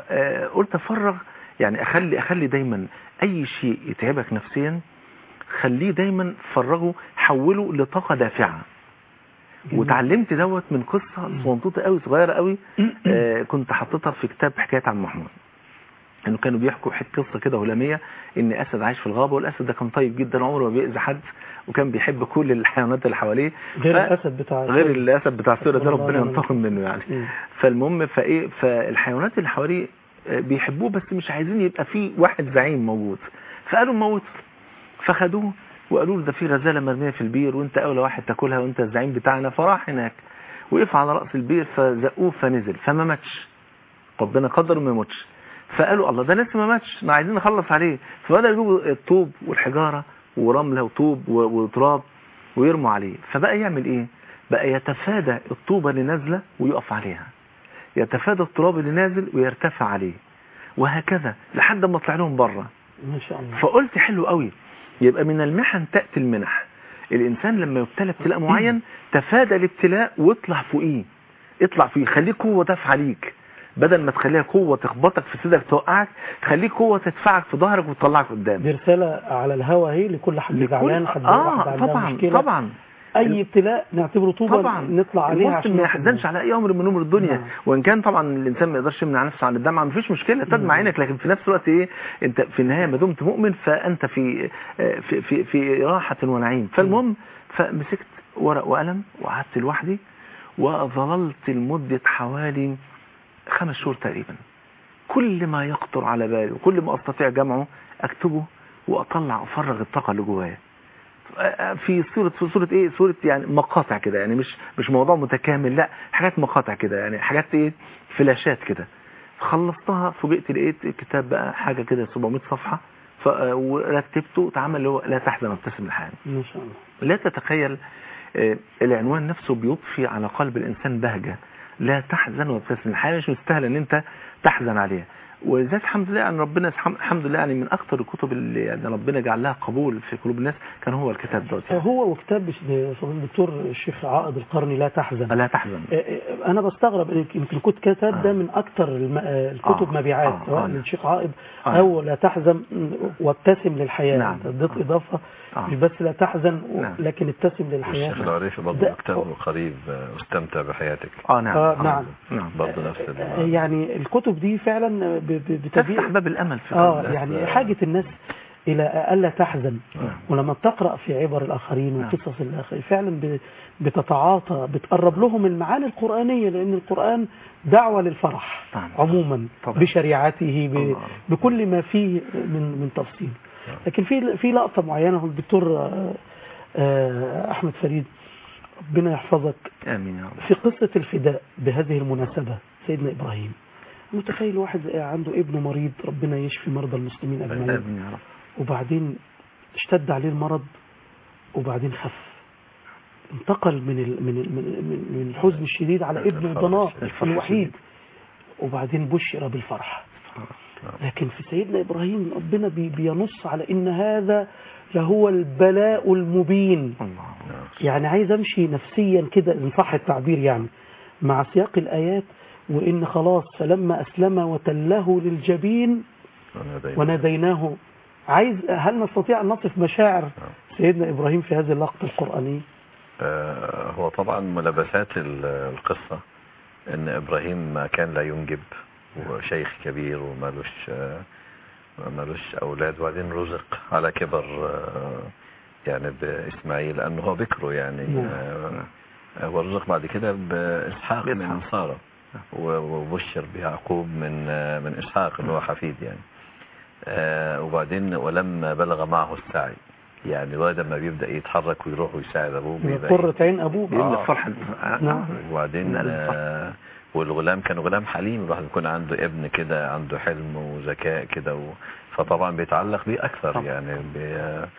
فقلت أفرغ يعني أخلي أخلي دايما أي شيء يتعبك نفسيا خليه دايما فرغه حوله لطاقة دافعة جميل. وتعلمت دوت من قصة صغنطوطة قوي صغيرة قوي آه كنت حطيتها في كتاب حكاية عن محمود انه كانوا بيحكوا حته قصه كده هلاميه ان اسد عايش في الغابه والاسد ده كان طيب جدا عمره ما بيأذي حد وكان بيحب كل الحيوانات اللي حواليه غير ف- الأسد بتاع غير الاسد بتاع السيره ده الله ربنا يعلم. ينتقم منه يعني مم. فالمهم فايه فالحيوانات اللي حواليه آه، بيحبوه بس مش عايزين يبقى في واحد زعيم موجود فقالوا موت فخدوه وقالوا له ده في غزاله مرميه في البير وانت اولى واحد تاكلها وانت الزعيم بتاعنا فراح هناك وقف على راس البير فزقوه فنزل فما ماتش ربنا قدر ما يموتش فقالوا الله ده لسه ما ماتش ما عايزين نخلص عليه فبدأوا يجيبوا الطوب والحجارة ورملة وطوب و- وتراب ويرموا عليه فبقى يعمل ايه بقى يتفادى الطوبة اللي نازلة ويقف عليها يتفادى التراب اللي نازل ويرتفع عليه وهكذا لحد ما طلع لهم بره ما شاء الله فقلت حلو قوي يبقى من المحن تأتي المنح الإنسان لما يبتلى ابتلاء معين تفادى الابتلاء واطلع فوقيه اطلع فيه خليه قوة تدفع ليك بدل ما تخليها قوة تخبطك في صدرك توقعك خليه قوة تدفعك في ظهرك وتطلعك قدام دي رسالة على الهوا اهي لكل حد لكل- زعلان حد اه واحد عندها طبعا مشكلة طبعا اي ابتلاء نعتبره طوبة طبعا نطلع عليها المسلم عشان ما ناخد يحزنش على اي امر من امور الدنيا نعم. وان كان طبعا الانسان ما يقدرش يمنع نفسه عن الدمعه مفيش مشكله تدمع عينك لكن في نفس الوقت ايه انت في النهايه ما دمت مؤمن فانت في آه، في في, في راحه ونعيم فالمهم فمسكت ورق وقلم وقعدت لوحدي وظللت لمده حوالي خمس شهور تقريبا كل ما يخطر على بالي وكل ما استطيع جمعه اكتبه واطلع افرغ الطاقه اللي جوايا في صورة في صورة ايه صورة يعني مقاطع كده يعني مش مش موضوع متكامل لا حاجات مقاطع كده يعني حاجات ايه فلاشات كده خلصتها فوجئت لقيت الكتاب بقى حاجة كده 700 صفحة ف- ورتبته اتعمل اللي هو لا تحزن وابتسم الحياة ما شاء الله لا تتخيل آه، العنوان نفسه بيضفي على قلب الإنسان بهجة لا تحزن وابتسم الحياة مش مستاهلة ان انت تحزن عليها وذات الحمد لله يعني ربنا الحم- الحمد لله يعني من اكثر الكتب اللي يعني ربنا جعل لها قبول في قلوب الناس كان هو الكتاب دوت يعني. هو وكتاب فضيلة الدكتور الشيخ عائد القرني لا تحزن لا تحزن آه، آه، انا بستغرب إن يمكن كنت كتاب ده من اكتر الم- آه، الكتب آه، مبيعات آه، سواء آه. للشيخ عائد آه. او لا تحزن وابتسم للحياة نعم. انت اديت آه. اضافة آه. مش بس لا تحزن و- نعم. لكن ابتسم للحياة والشيخ العريفي برضه ده- كتابه قريب آه، استمتع بحياتك اه نعم آه، نعم. نعم برضه نفس آه، ال- يعني الكتب دي فعلا ب- ب- تفتح بتبيع باب الامل في اه قلب الناس. يعني حاجة الناس إلى ألا تحزن نعم. ولما بتقرأ في عبر الآخرين نعم. وقصص الآخرين فعلا ب- بتتعاطى بتقرب لهم المعاني القرآنية لأن القرآن دعوة للفرح نعم. عموما طبعا. بشريعته ب- الله. بكل ما فيه من من تفصيل لكن في في لقطة معينة هو الدكتور آه، آه، أحمد فريد ربنا يحفظك امين يا رب في قصة الفداء بهذه المناسبة سيدنا إبراهيم متخيل واحد عنده ابن مريض ربنا يشفي مرضى المسلمين أجمعين امين يا رب وبعدين اشتد عليه المرض وبعدين خف انتقل من ال من ال من من- من الحزن الشديد على ابنه الفرح- وضناه الفرح الوحيد وبعدين بشر بالفرح لكن في سيدنا إبراهيم ربنا بي- بينص على إن هذا لهو البلاء المبين الله يعني عايز امشي نفسيا كده ان صح التعبير يعني مع سياق الايات وان خلاص فلما اسلم وتله للجبين أنا دايما- وناديناه عايز هل نستطيع ان نصف مشاعر سيدنا ابراهيم في هذه اللقطه القرانيه آه، هو طبعا ملابسات ال- القصة ان ابراهيم ما كان لا ينجب وشيخ كبير ومالوش آه، مالوش اولاد وبعدين رزق على كبر آه، يعني باسماعيل لانه هو بكره يعني نعم. آه، هو رزق بعد كده باسحاق من بإسحاق. ساره و- وبشر بيعقوب من آه، من اسحاق اللي هو حفيد يعني آه، وبعدين ولما بلغ معه السعي يعني الولد لما بيبدا يتحرك ويروح ويساعد ابوه من بيبقى قرة عين ابوه بيملى آه. الفرحة نعم. وبعدين نقل الفرح. آه، والغلام كان غلام حليم الواحد يكون عنده ابن كده عنده حلم وذكاء كده و... فطبعا بيتعلق بيه اكثر طبعا. يعني بي...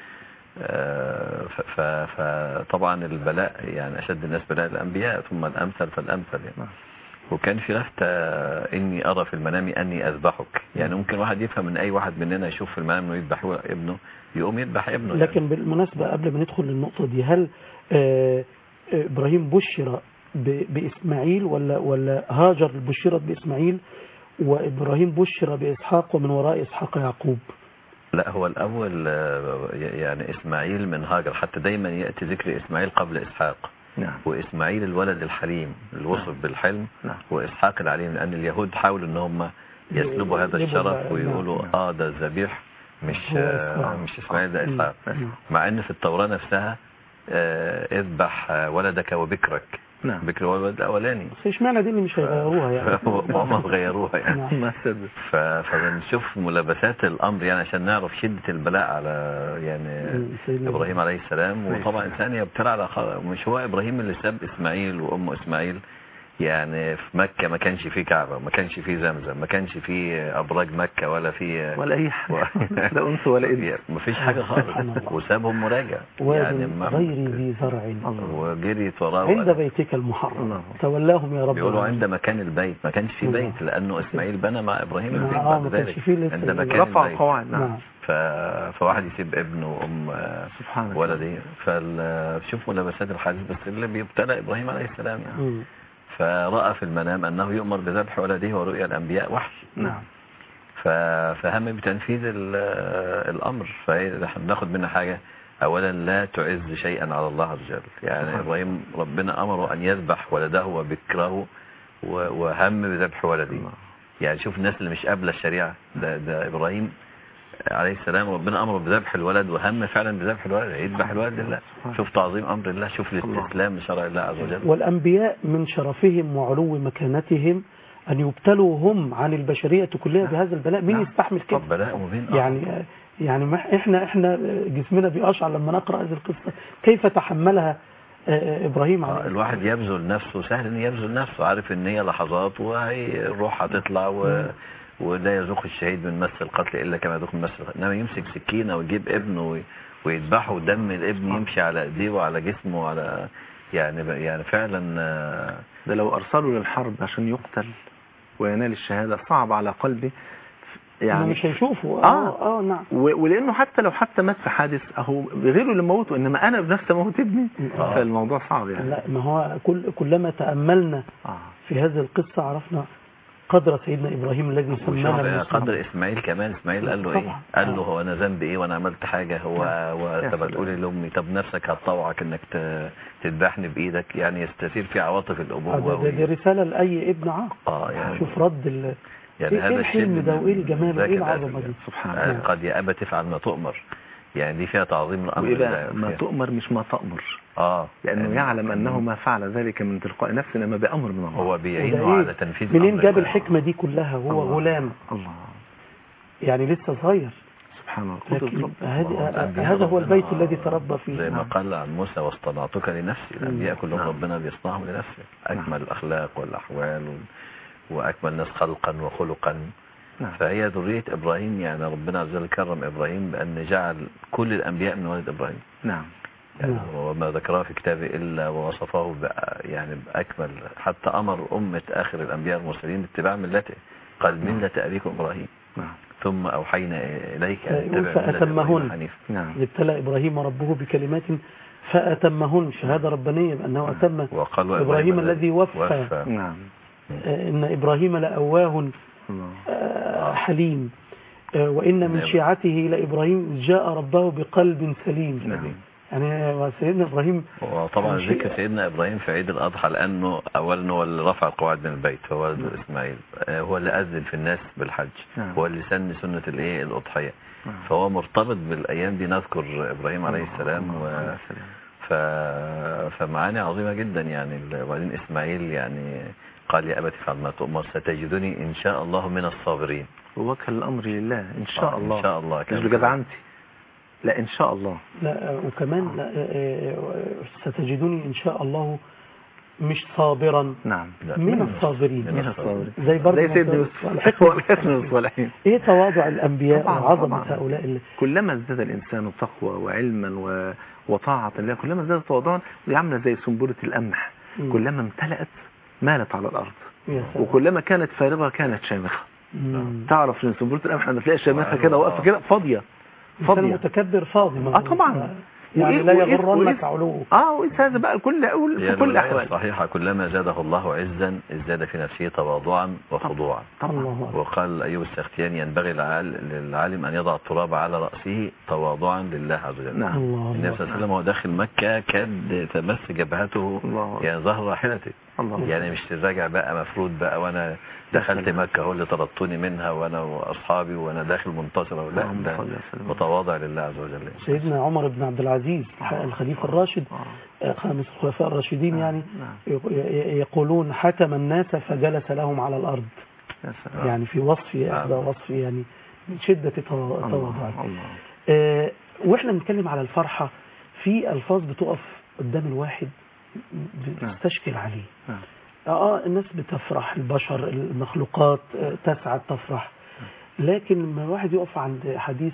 آه، ف- ف- فطبعا البلاء يعني اشد الناس بلاء الانبياء ثم الامثل فالامثل يعني نعم. وكان في لفتة اني ارى في المنام اني اذبحك يعني ممكن واحد يفهم من اي واحد مننا يشوف في المنام انه يذبح ابنه يقوم يذبح ابنه يعني. لكن بالمناسبه قبل ما ندخل للنقطه دي هل آه، آه، ابراهيم بشر ب- باسماعيل ولا ولا هاجر بشرت باسماعيل وابراهيم بشر باسحاق ومن وراء اسحاق يعقوب لا هو الأول آه، يعني إسماعيل من هاجر حتى دايما يأتي ذكر إسماعيل قبل إسحاق نعم وإسماعيل الولد الحليم الوصف بالحلم نعم وإسحاق العليم لأن اليهود حاولوا إن هم يسلبوا هذا يسلبوا الشرف بقى، ويقولوا نعم. آه ده الذبيح مش هو آه إسحاق. مش إسماعيل ده إسحاق مم. مع إن في التوراة نفسها آه، اذبح آه، ولدك وبكرك نعم بكر هو الولد الأولاني بس اشمعنى دي اللي مش هيغيروها يعني وهم غيروها يعني نعم. ما سدد ف- فبنشوف ملابسات الامر يعني عشان نعرف شده البلاء على يعني مم، سيدنا ابراهيم عليه السلام عليه وطبعا السلام. انسان يبتلى على خ- مش هو ابراهيم اللي ساب اسماعيل وام اسماعيل يعني في مكة ما كانش فيه كعبة ما كانش فيه زمزم ما كانش فيه أبراج مكة ولا فيه ولا اي حاجه لا انس ولا انس ما فيش حاجة خالص سبحان الله. وسابهم مراجع واد ما- غير ذي زرع وجريت وراه عند بيتك المحرم الله. تولاهم يا رب بيقولوا العالمين. عند مكان البيت ما كانش في الله. بيت لأنه إسماعيل بنى مع إبراهيم نعم، البيت آه، بعد ما كانش ذلك فيه لسه عند يبقى. مكان رفع البيت القواعد نعم نعم ف... فواحد يسيب ابنه وام سبحان الله ولدي فشوف ملابسات الحديث بس اللي بيبتلى ابراهيم عليه السلام يعني مم. فراى في المنام انه يؤمر بذبح ولده ورؤيا الانبياء وحي نعم ف... فهم بتنفيذ ال... الامر فاحنا بناخد منها حاجه اولا لا تعز شيئا على الله عز وجل يعني سبحان ابراهيم ربنا امره ان يذبح ولده وبكره و... وهم بذبح ولده الله. يعني شوف الناس اللي مش قابله الشريعه ده ده ابراهيم عليه السلام ربنا امره بذبح الولد وهم فعلا بذبح الولد يذبح الولد لله شوف تعظيم امر الله شوف الاستسلام لشرع الله عز وجل والأنبياء من شرفهم وعلو مكانتهم أن يبتلوا هم عن البشرية كلها بهذا البلاء مين نعم. يستحمل كده طب بلاء مبين آه. يعني يعني ما احنا احنا جسمنا بيقشعر لما نقرأ هذه القصة كيف تحملها آه، إبراهيم آه، عليه الواحد يبذل نفسه سهل ان يبذل نفسه عارف ان هي لحظات وهي الروح هتطلع و... ولا يذوق الشهيد من مس القتل الا كما يذوق من مس القتل انما يمسك سكينه ويجيب ابنه وي... ويذبحه ودم الابن يمشي على ايديه وعلى جسمه وعلى يعني يعني فعلا آه، ده لو ارسلوا للحرب عشان يقتل وينال الشهاده صعب على قلبي يعني يعني مش هيشوفوا آه. اه اه نعم و- ولانه حتى لو حتى مات في حادث اهو غيره اللي موته انما انا بنفسي اموت ابني آه. فالموضوع صعب يعني لا ما هو كل كلما تأملنا اه في هذه القصة عرفنا قدر سيدنا إبراهيم الذي وشوف سمانا آه، المسلمين. قدر اسماعيل كمان اسماعيل قال له ايه طبعا. قال له آه. هو انا ذنبي ايه وانا عملت حاجه هو يا طب سلام. تقولي لامي طب نفسك هتطوعك انك ت- تذبحني بايدك يعني يستثير في عواطف آه، الابوه ده- ده- دي وي- رسالة لأي ابن عاق اه يعني شوف رد ال... يعني إيه- هذا إيه الحلم الشيء ده من وإيه الجمال ذاك وإيه الأسد العظمة دي يعني. سبحان آه، الله قد يا ابا تفعل ما تؤمر يعني دي فيها تعظيم الامر وايه بقى لله ما وفيها- تؤمر مش ما تأمر اه لانه يعني يعلم انه ما فعل ذلك من تلقاء نفسه انما بامر من الله هو وده بيعينه إيه؟ على تنفيذ منين أمر جاب الله. الحكمة دي كلها هو الله. غلام الله يعني لسه صغير سبحان الله قدرة لكن رب. هذه- الأنبياء هذا هو ربنا- البيت الذي تربى فيه زي ما نعم. قال عن موسى واصطنعتك لنفسي الانبياء كلهم نعم. ربنا بيصنعهم لنفسه نعم. اكمل الاخلاق والاحوال و- واكمل الناس خلقا وخلقا نعم فهي ذريه ابراهيم يعني ربنا عز وجل كرم ابراهيم بان جعل كل الانبياء من ولد ابراهيم نعم يعني نعم. وما ذكره في كتابه الا ووصفه بأ- يعني باكمل حتى امر امه اخر الانبياء المرسلين اتباع ملته قال مله ابيكم ابراهيم نعم ثم اوحينا اليك ان يقول اتبع ملة فأتمهن. إبراهيم حنيفا نعم ابتلى إبراهيم ربه بكلمات فأتمهن شهادة ربانية بأنه أتم وقال إبراهيم الذي وفى. نعم آه، إن إبراهيم لأواه الله آه، حليم آه، وإن من نعم. شيعته لإبراهيم جاء ربه بقلب سليم نعم يعني سيدنا إبراهيم وطبعا شيء- ذكر سيدنا ابراهيم في عيد الاضحى لانه اولا هو اللي رفع القواعد من البيت هو ولد اسماعيل آه، هو اللي اذن في الناس بالحج نعم. هو اللي سن سنه الايه الاضحيه نعم. فهو مرتبط بالايام دي نذكر ابراهيم عليه السلام و... عليه السلام. ف... فمعاني عظيمه جدا يعني وبعدين اسماعيل يعني قال يا ابت افعل ما تؤمر ستجدني ان شاء الله من الصابرين ووكل الامر لله ان شاء آه، الله ان شاء الله مش كان بجدعنتي لا ان شاء الله لا آه، وكمان لا، آه، آه، ستجدني إن شاء الله مش صابرا نعم لا، من الصابرين من الصابرين. زي برضه زي ما سيدنا قال- يوسف الحكمة والحسن والصالحين ايه تواضع الانبياء طبعاً، وعظمه طبعاً. هؤلاء اللي كلما ازداد الانسان تقوى وعلما و... وطاعة لله كلما ازداد تواضعا ودي عامله زي سنبلة القمح مم. كلما امتلأت مالت على الارض يا سلام. وكلما كانت فارغة كانت شامخة مم. تعرف ان سنبلة القمح لما تلاقي شامخة وأيوة. كده واقفة كده فاضية انسان فاضية متكبر فاضي اه طبعا يعني وإيه- لا وإيه- يغرنك وإيه- علوه اه وإيه هذا بقى كل هي في كل الولاية الاحوال الصحيحة كلما زاده الله عزا ازداد في نفسه تواضعا وخضوعا طبعا الله أكبر. وقال أيوب السختياني ينبغي للعال- للعالم أن يضع التراب على رأسه تواضعا لله عز وجل نعم الله النبي صلى الله عليه وسلم وهو داخل مكة كاد تمس جبهته الله أكبر. يعني ظهر راحلته الله يعني مش راجع بقى مفروض بقى وانا دخلت مكة هو اللي طردتني منها وانا واصحابي وانا داخل منتصرة لا اللهم ده صل وسلم. متواضع لله عز وجل سيدنا عمر بن عبد العزيز الخليفه الراشد آه. آه، خامس الخلفاء الراشدين يعني نعم. يق- ي- يقولون حكم الناس فجلس لهم على الارض يا سلام يعني في وصف احدى وصف يعني من شده تو- تواضعه الله الله آه، واحنا بنتكلم على الفرحه في الفاظ بتقف قدام الواحد نعم. بتستشكل عليه نعم. اه الناس بتفرح البشر المخلوقات آه، تسعد تفرح لكن لما الواحد يقف عند حديث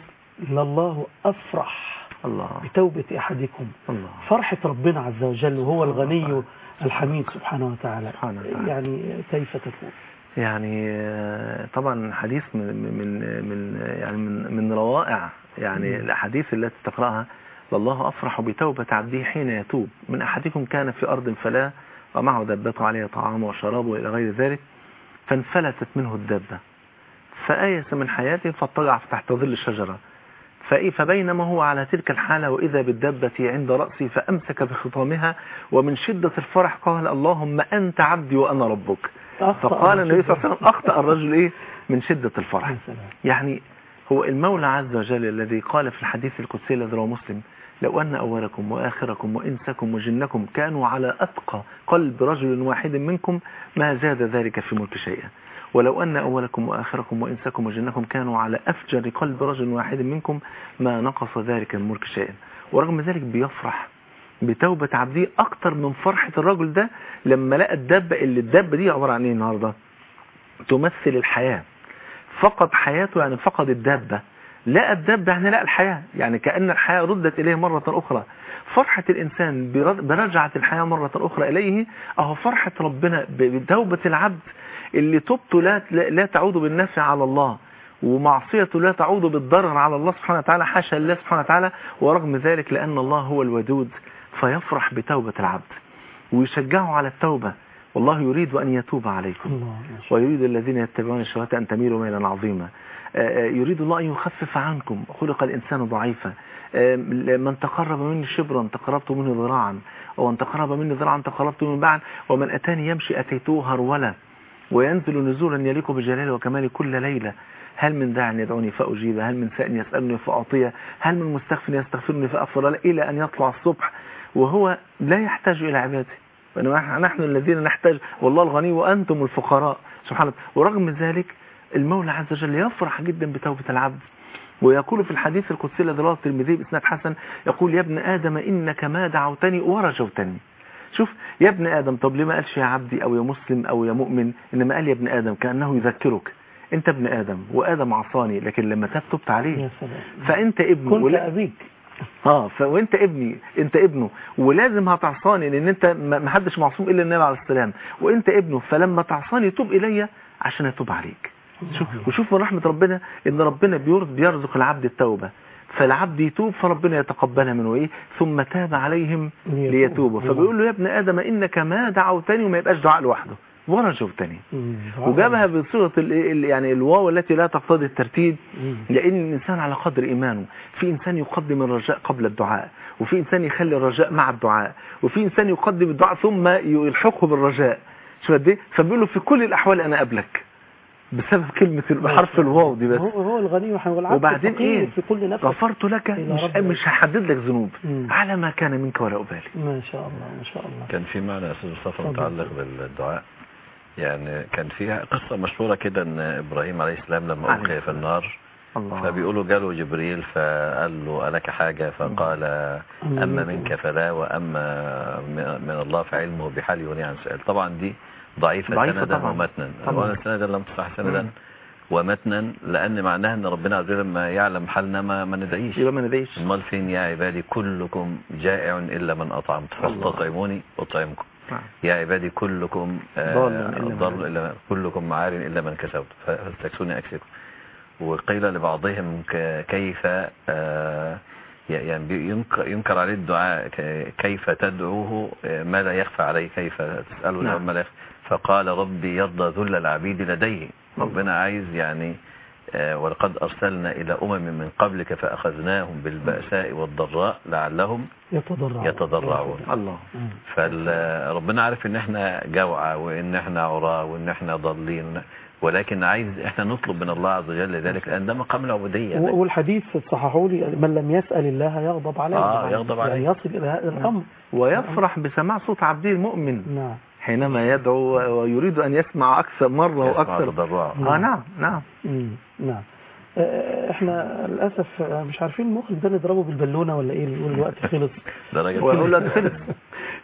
لله افرح الله بتوبة احدكم الله فرحة ربنا عز وجل وهو الغني الحميد سبحانه وتعالى سبحانه وتعالى. يعني كيف تكون يعني آه، طبعا حديث من من من يعني من من روائع يعني الاحاديث التي تقراها والله افرح بتوبه عبده حين يتوب من احدكم كان في ارض فلا ومعه دابته عليه طعامه وشرابه الى غير ذلك فانفلتت منه الدابه فآيس من حياته فاضطجع تحت ظل الشجره فإيه فبينما هو على تلك الحالة وإذا بالدبة عند رأسي فأمسك بخطامها ومن شدة الفرح قال اللهم أنت عبدي وأنا ربك أخطأ فقال الرجل. النبي صلى الله عليه وسلم أخطأ الرجل إيه من شدة الفرح يا سلام. يعني هو المولى عز وجل الذي قال في الحديث القدسي الذي رواه مسلم لو أن أولكم وآخركم وإنسكم وجنكم كانوا على أتقى قلب رجل واحد منكم ما زاد ذلك في ملك شيئا ولو أن أولكم وآخركم وإنسكم وجنكم كانوا على أفجر قلب رجل واحد منكم ما نقص ذلك من ملك شيئا ورغم ذلك بيفرح بتوبة عبده أكتر من فرحة الرجل ده لما لقى الدابة اللي الدابة دي عبارة عن إيه النهاردة تمثل الحياة فقد حياته يعني فقد الدابة لقى الدابة يعني لقى الحياة يعني كأن الحياة ردت إليه مرة أخرى فرحة الإنسان برد- برجعة الحياة مرة أخرى إليه أهو فرحة ربنا ب- بتوبة العبد اللي توبته لا, لا لا تعود بالنفع على الله ومعصيته لا تعود بالضرر على الله سبحانه وتعالى حاشا الله سبحانه وتعالى ورغم ذلك لأن الله هو الودود فيفرح بتوبة العبد ويشجعه على التوبة والله يريد أن يتوب عليكم الله ما شاء ويريد الذين يتبعون الشهوات أن تميلوا ميلا عظيما آه، آه، يريد الله أن يخفف عنكم خلق الإنسان ضعيفا آه، من تقرب مني شبرا تقربت منه ذراعا ومن تقرب مني ذراعا تقربت منه باعا ومن أتاني يمشي أتيته هرولا وينزل نزولا يليق بجلاله وكماله كل ليلة هل من داع يدعوني فأجيبه هل من سائل يسألني فأعطيه هل من مستغفر يستغفرني فأغفر له إلى أن يطلع الصبح وهو لا يحتاج إلى عباده وإنما نحن الذين نحتاج والله الغني وأنتم الفقراء سبحانه ورغم ذلك المولى عز وجل يفرح جدا بتوبة العبد ويقول في الحديث القدسي الذي رواه الترمذي بإسناد حسن يقول يا ابن آدم إنك ما دعوتني ورجوتني شوف يا ابن آدم طب ليه ما قالش يا عبدي أو يا مسلم أو يا مؤمن إنما قال يا ابن آدم كأنه يذكرك أنت ابن آدم وآدم عصاني لكن لما تاب تبت عليه يا سلام فأنت ابن كنت ولا- أبيك اه ف... وانت ابني انت ابنه ولازم هتعصاني لان انت ما ما حدش معصوم الا النبي عليه السلام وانت ابنه فلما تعصاني توب الي عشان اتوب عليك شوف وشوف من رحمه ربنا ان ربنا بيرد بيرزق العبد التوبه فالعبد يتوب فربنا يتقبلها منه ايه ثم تاب عليهم ليتوبوا. ليتوبوا فبيقول له يا ابن ادم انك ما دعوتني وما يبقاش دعاء لوحده ورجوتني مم. وجابها بصيغه ال- ال- يعني الواو التي لا تقتضي الترتيب مم. لأن الإنسان على قدر إيمانه في إنسان يقدم الرجاء قبل الدعاء وفي إنسان يخلي الرجاء مع الدعاء وفي إنسان يقدم الدعاء ثم يلحقه بالرجاء شو قد ايه فبيقول له في كل الأحوال أنا قبلك بسبب كلمة حرف الواو دي بس هو هو الغني والعبد وبعدين فقير إيه في كل نفس غفرت لك إلى مش, ربك. مش هحدد لك ذنوب مم. على ما كان منك ولا أبالي ما شاء الله ما شاء الله كان في معنى يا استاذ مصطفى اتفضل. متعلق بالدعاء يعني كان فيها قصة مشهورة كده ان ابراهيم عليه السلام لما عليه القي في السلام. النار الله فبيقولوا جاله جبريل فقال له ألك حاجة فقال أما منك فلا وأما من الله فعلمه بحال يغني عن سؤال طبعا دي ضعيفة, ضعيفة سندا طبعاً. ومتنا طبعاً. أولا سندا لم تصح سندا مم. ومتنا لأن معناها أن ربنا عز وجل لما يعلم حالنا ما, ما ندعيش يبقى ما ندعيش امال فين يا عبادي كلكم جائع إلا من أطعمت الله. فاستطعموني أطعمكم نعم. يا عبادي كلكم آه، ضال إلا من ضال هديت. إلا كلكم عار إلا من كسبت فاستكسوني أكسكم وقيل لبعضهم ك- كيف آه، يعني بي- ينك- ينكر عليه الدعاء ك- كيف تدعوه آه، ما لا يخفى عليه كيف تسأله نعم. نعم. ما لا يخفى فقال ربي يرضى ذل العبيد لديه ربنا عايز يعني آه، ولقد أرسلنا إلى أمم من قبلك فأخذناهم بالبأساء والضراء لعلهم يتضرع يتضرعون الله مم. فربنا عارف ان احنا جوعى وان احنا عراة وان احنا ضالين ولكن عايز احنا نطلب من الله عز وجل ذلك لان ده مقام العبودية و- والحديث صححوا لي من لم يسأل الله يغضب عليه آه، يغضب يعني عليه. يصل إلى هذا الأمر ويفرح بسماع صوت عبده المؤمن نعم حينما يدعو ويريد أن يسمع أكثر مرة يسمع وأكثر تضرعه آه نعم نعم مم. نعم آه، احنا للاسف آه، مش عارفين المخرج ده نضربه بالبالونه ولا ايه اللي يقول الوقت خلص درجة ويقول لك خلص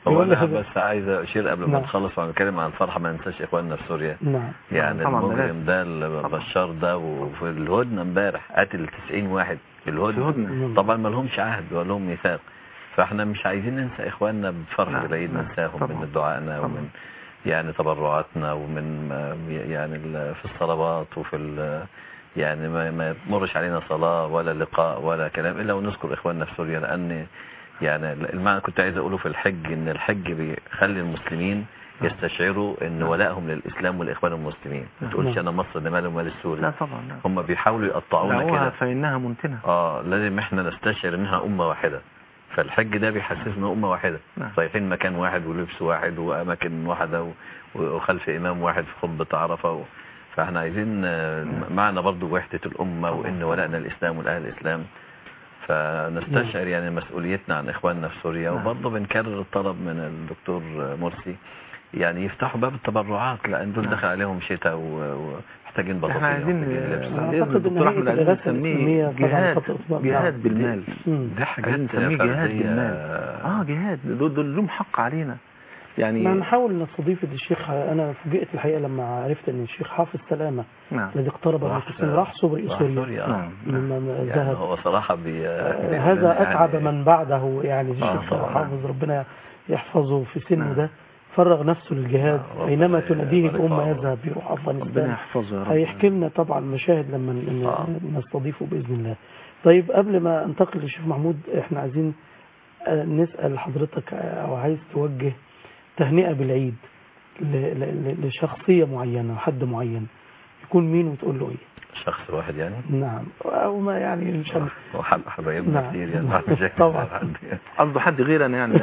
هو يقول انا لك- بس عايز اشير قبل ما نعم. نخلص ونتكلم عن الفرحه ما ننساش اخواننا في سوريا نعم يعني طبعاً المجرم ده اللي بشار ده وفي الهدنه امبارح قتل 90 واحد في الهدنه الهدنة. طبعا ما لهمش عهد ولا لهم ميثاق فاحنا مش عايزين ننسى اخواننا بفرح نعم، العيد نعم، ننساهم طبعاً. من دعائنا طبعاً. ومن يعني تبرعاتنا ومن آه، يعني ال- في الصلوات وفي ال- يعني ما ما يمرش علينا صلاة ولا لقاء ولا كلام إلا ونذكر إخواننا في سوريا لأن يعني المعنى كنت عايز أقوله في الحج إن الحج بيخلي المسلمين يستشعروا إن ولائهم للإسلام والإخوان المسلمين ما تقولش نعم. أنا مصر ده مالي ومال السوري لا طبعا لا هم بيحاولوا يقطعونا دعوها كده فإنها منتنة اه لازم احنا نستشعر انها امه واحده فالحج ده بيحسسنا امه واحده نعم. رايحين مكان واحد ولبس واحد واماكن واحده و- وخلف امام واحد في خطبه عرفه و... فاحنا عايزين آه، معنا برضو وحده الامه وان ولائنا الاسلام والاهل الاسلام فنستشعر يعني مسؤوليتنا عن اخواننا في سوريا نعم. وبرضه بنكرر الطلب من الدكتور مرسي يعني يفتحوا باب التبرعات لان دول نعم. دخل عليهم شتاء و- ومحتاجين بطاطين احنا عايزين ومحتاجين لبس. بعد أعتقد إذن إن الدكتور هيئة احمد عايزين الإغاثة الإسلامية نسميه طبعاً جهاد خطأ إطلاق. جهاد نعم. بالمال مم. دي حاجات عايزين نسميه جهاد فردية. بالمال اه جهاد دول دول لهم حق علينا يعني ما نحاول نستضيف الشيخ انا فوجئت الحقيقه لما عرفت ان الشيخ حافظ سلامه نعم الذي اقترب من راح- الفلسطين راح سوريا راح سوريا سوريا نعم لما يعني ذهب هو صراحة بي آه، هذا اتعب من بعده يعني آه، الشيخ طبعاً. حافظ ربنا يحفظه في سنه نعم. ده فرغ نفسه للجهاد آه، اينما ربنا تناديه يبارك الامه في عمره. يذهب يروح ربنا افغانستان يحفظه يا رب هيحكي لنا طبعا مشاهد لما ن- آه. نستضيفه باذن الله طيب قبل ما انتقل للشيخ محمود احنا عايزين آه، نسال حضرتك آه، او عايز توجه تهنئه بالعيد ل- ل- ل- لشخصيه معينه حد معين يكون مين وتقول له ايه شخص واحد يعني نعم او ما يعني مش هن... وحب حبايبنا نعم. كتير يعني ما مش طبعاً. قصده حد غيرنا يعني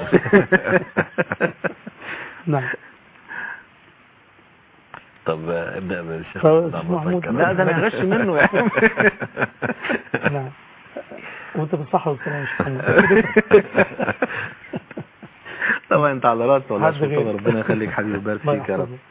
نعم طب آه، ابدأ بالشيخ طب محمود محمود. فكر. لا ده انا غش منه يا عم نعم وانت بالصحة والسلامة يا شيخ محمود. طبعا انت على راسي والله حد سبحان غير. ربنا يخليك حبيبي ويبارك الله فيك يا رب يحفظك.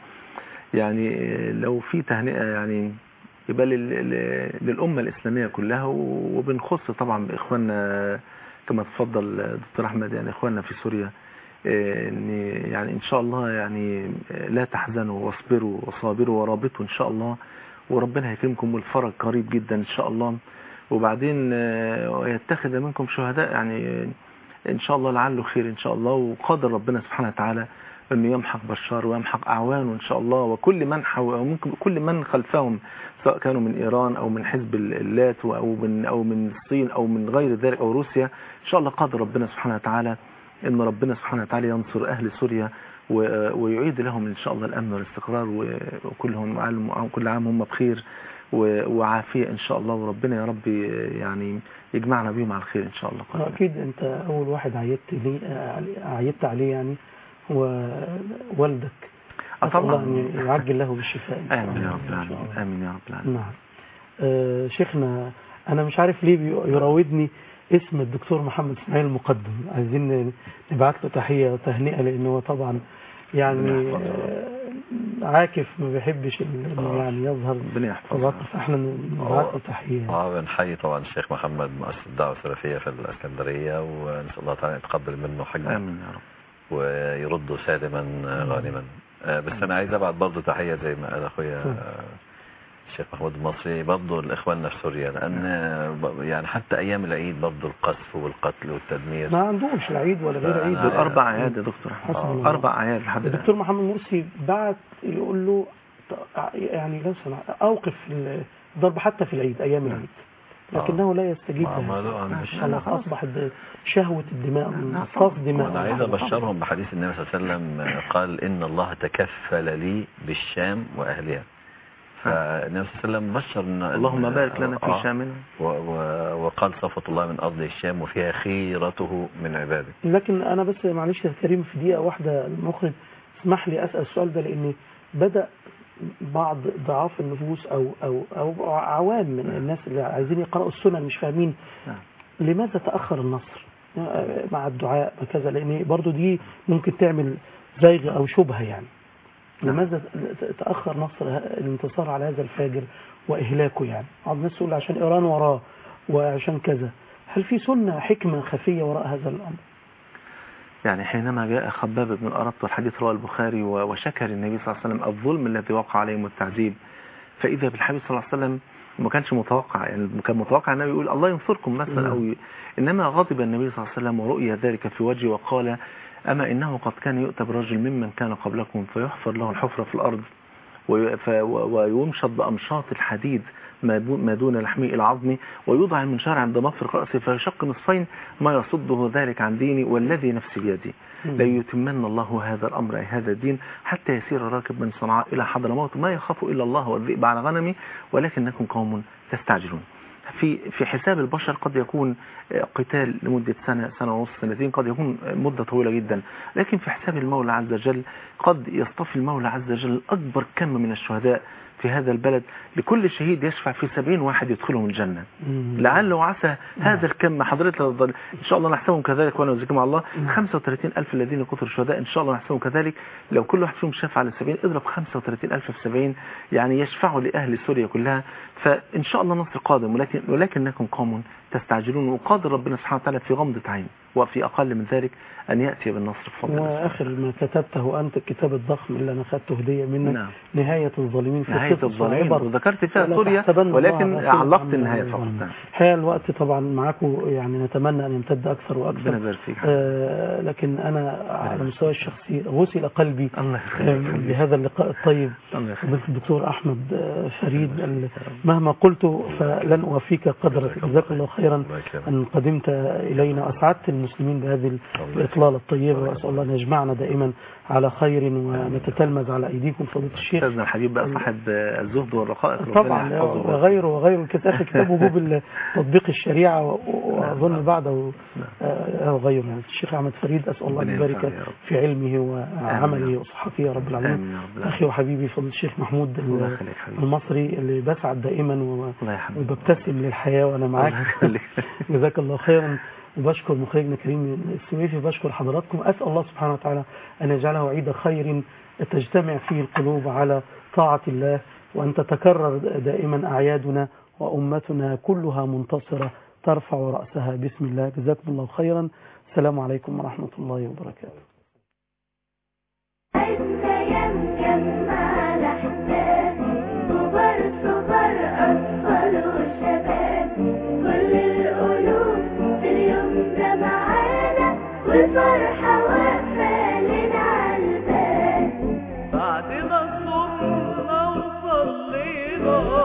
يعني لو في تهنئة يعني يبقى لل- لل- للأمة الإسلامية كلها وبنخص طبعا بإخواننا كما تفضل دكتور أحمد يعني إخواننا في سوريا إيه، إن يعني إن شاء الله يعني لا تحزنوا واصبروا وصابروا ورابطوا إن شاء الله وربنا هيكرمكم والفرج قريب جدا إن شاء الله وبعدين آه، ويتخذ منكم شهداء يعني إن شاء الله لعله خير إن شاء الله وقادر ربنا سبحانه وتعالى انه يمحق بشار ويمحق اعوانه ان شاء الله وكل من حو... أو ممكن كل من خلفهم سواء كانوا من ايران او من حزب اللات او من او من الصين او من غير ذلك او روسيا ان شاء الله قادر ربنا سبحانه وتعالى ان ربنا سبحانه وتعالى ينصر اهل سوريا و... ويعيد لهم ان شاء الله الامن والاستقرار و... وكلهم عام كل عام هم بخير و... وعافيه ان شا الله وربنا يا رب يعني يجمعنا بهم على الخير ان شاء الله قادر. أكيد أنت أول واحد عيدت لي عيدت عليه يعني هو والدك آه أسأل الله طبعا أن يعجل له بالشفاء إن شاء امين يا الله. رب العالمين امين يا رب العالمين نعم آه شيخنا أنا مش عارف ليه بي- يراودني اسم الدكتور محمد إسماعيل المقدم عايزين نبعت له تحية وتهنئة لأنه هو طبعا يعني آه، عاكف ما بيحبش ال- إنه يعني يظهر ربنا يحفظه الوقت فاحنا نبعت له تحية اه بنحيي طبعا الشيخ محمد مؤسس الدعوة السلفية في الاسكندرية ونسأل الله تعالى يتقبل منه حجه امين يا رب ويرده سالما غانما آه، بس انا عايز ابعت برضه تحيه زي ما قال اخويا م. آه، الشيخ محمود المصري برضه لاخواننا في سوريا لان آه، ب- يعني حتى ايام العيد برضه القذف والقتل والتدمير ما عندهمش لا عيد ولا غير لا، عيد أنا- دول اربع اعياد يا دكتور حسن أحمد. الله. اربع اعياد لحد الان الدكتور محمد مرسي بعت يقول له ط- يعني لو سمحت اوقف الضرب حتى في العيد ايام العيد لكنه لا يستجيب ما- ما لهذا. له- مش- خلاص اصبح الد- شهوة الدماء نعم. امتصاص دماء وانا عايز ابشرهم بحديث النبي صلى الله عليه وسلم آه، قال ان الله تكفل لي بالشام واهلها فالنبي صلى الله عليه وسلم بشر ان اللهم بارك لنا في آه، شامنا و- و- وقال صفة الله من أرض الشام وفيها خيرته من عباده لكن انا بس معلش يا كريم في دقيقة واحدة المخرج اسمح لي اسأل السؤال ده لان بدأ بعض ضعاف النفوس او او او عوام من الناس اللي عايزين يقرأوا السنن مش فاهمين نعم. لماذا تأخر النصر مع الدعاء وكذا لان برضو دي ممكن تعمل زيغ او شبهة يعني نعم. لماذا تأخر نصر ه- الانتصار على هذا الفاجر وإهلاكه يعني بعض الناس تقول عشان إيران وراه وعشان كذا هل في سنة حكمة خفية وراء هذا الأمر يعني حينما جاء خباب بن الأرط والحديث رواه البخاري و- وشكر النبي صلى الله عليه وسلم الظلم الذي وقع عليهم والتعذيب فإذا بالحبيب صلى الله عليه وسلم ما كانش متوقع يعني كان متوقع النبي يقول الله ينصركم مثلا أو ي... إنما غضب النبي صلى الله عليه وسلم ورؤي ذلك في وجهه وقال أما إنه قد كان يؤتى برجل ممن كان قبلكم فيحفر له الحفرة في الأرض وي- ف- و- ويمشط بأمشاط الحديد ما بو- ما دون لحمه إلى عظمه ويوضع المنشار عند مفرق رأسه فيشق نصفين ما يصده ذلك عن ديني والذي نفسي بيدي ليتمن الله هذا الأمر أي هذا الدين حتى يسير الراكب من صنعاء إلى حضرموت ما يخاف إلا الله والذئب على غنمي ولكنكم قوم تستعجلون في في حساب البشر قد يكون آه، قتال لمدة سنة سنة ونص سنتين قد يكون آه، مدة طويلة جدا لكن في حساب المولى عز وجل قد يصطفي المولى عز وجل أكبر كم من الشهداء في هذا البلد لكل شهيد يشفع في سبعين واحد يدخلهم الجنة مم. لعل وعسى هذا الكم حضرتك لو ضل- ان شاء الله نحسبهم كذلك وانا وزيكم مع الله 35 الف الذين قتلوا شهداء ان شاء الله نحسبهم كذلك لو كل واحد فيهم شفع على 70 اضرب 35 الف في 70 يعني يشفعوا لاهل سوريا كلها فان شاء الله نصر قادم ولكن ولكنكم قوم تستعجلون وقادر ربنا سبحانه وتعالى في غمضة عين وفي اقل من ذلك ان ياتي بالنصر بفضل الله واخر ما كتبته انت الكتاب الضخم اللي انا اخذته هديه منك نعم. نهايه الظالمين في نهاية قصص الظالمين وعبر. وذكرت فيها ولا سوريا تحسبن الله ولكن غافلا علقت عما النهاية يعملون. فقط نعم. الحقيقه الوقت طبعا معاكم يعني نتمنى ان يمتد اكثر ربنا واكثر يبارك فيك آه لكن انا على المستوى الشخصي غسل قلبي الله آه، يخليك بهذا اللقاء الطيب الله يخليك فضيلة الدكتور أحمد آه، فريد ال- مهما قلت فلن أوفيك قدرك جزاك الله خيرا الله يكرمك. أن قدمت إلينا وأسعدت المسلمين بهذه الإطلالة الطيبة وأسأل الله أن يجمعنا دائما على خير ونتتلمذ على أيديكم فضيلة الشيخ استاذنا الحبيب بقى صاحب الزهد والرقائق ربنا طبعا يحفظه وغيره وغيره كتاب كتاب وجوب تطبيق الشريعة و- وأظن بعده آه، وغيره يعني الشيخ أحمد فريد أسأل الله أن ربنا يبارك ينفعنا يا رب. في علمه وعمله وصحته يا رب العالمين آمين يا رب العالمين. أخي وحبيبي فضيلة الشيخ محمود الله ال- يخليك حبيبي. المصري اللي بسعد دائما و- الله يحفظك وببتسم للحياة وأنا الله معاك يخليك. جزاك الله خيرا وبشكر مخرجنا كريم السويفي وبشكر حضراتكم أسأل الله سبحانه وتعالى أن يجعله عيد خير تجتمع فيه القلوب على طاعة الله وأن تتكرر دائما أعيادنا وأمتنا كلها منتصرة ترفع رأسها بسم الله جزاكم الله خيرا السلام عليكم ورحمة الله وبركاته عدنا يمجمع الأحباب كبار صغار أطفال وشباب كل القلوب في اليوم ده معانا والفرحة واقفة لنا عالباب بعد ما صمنا وصلينا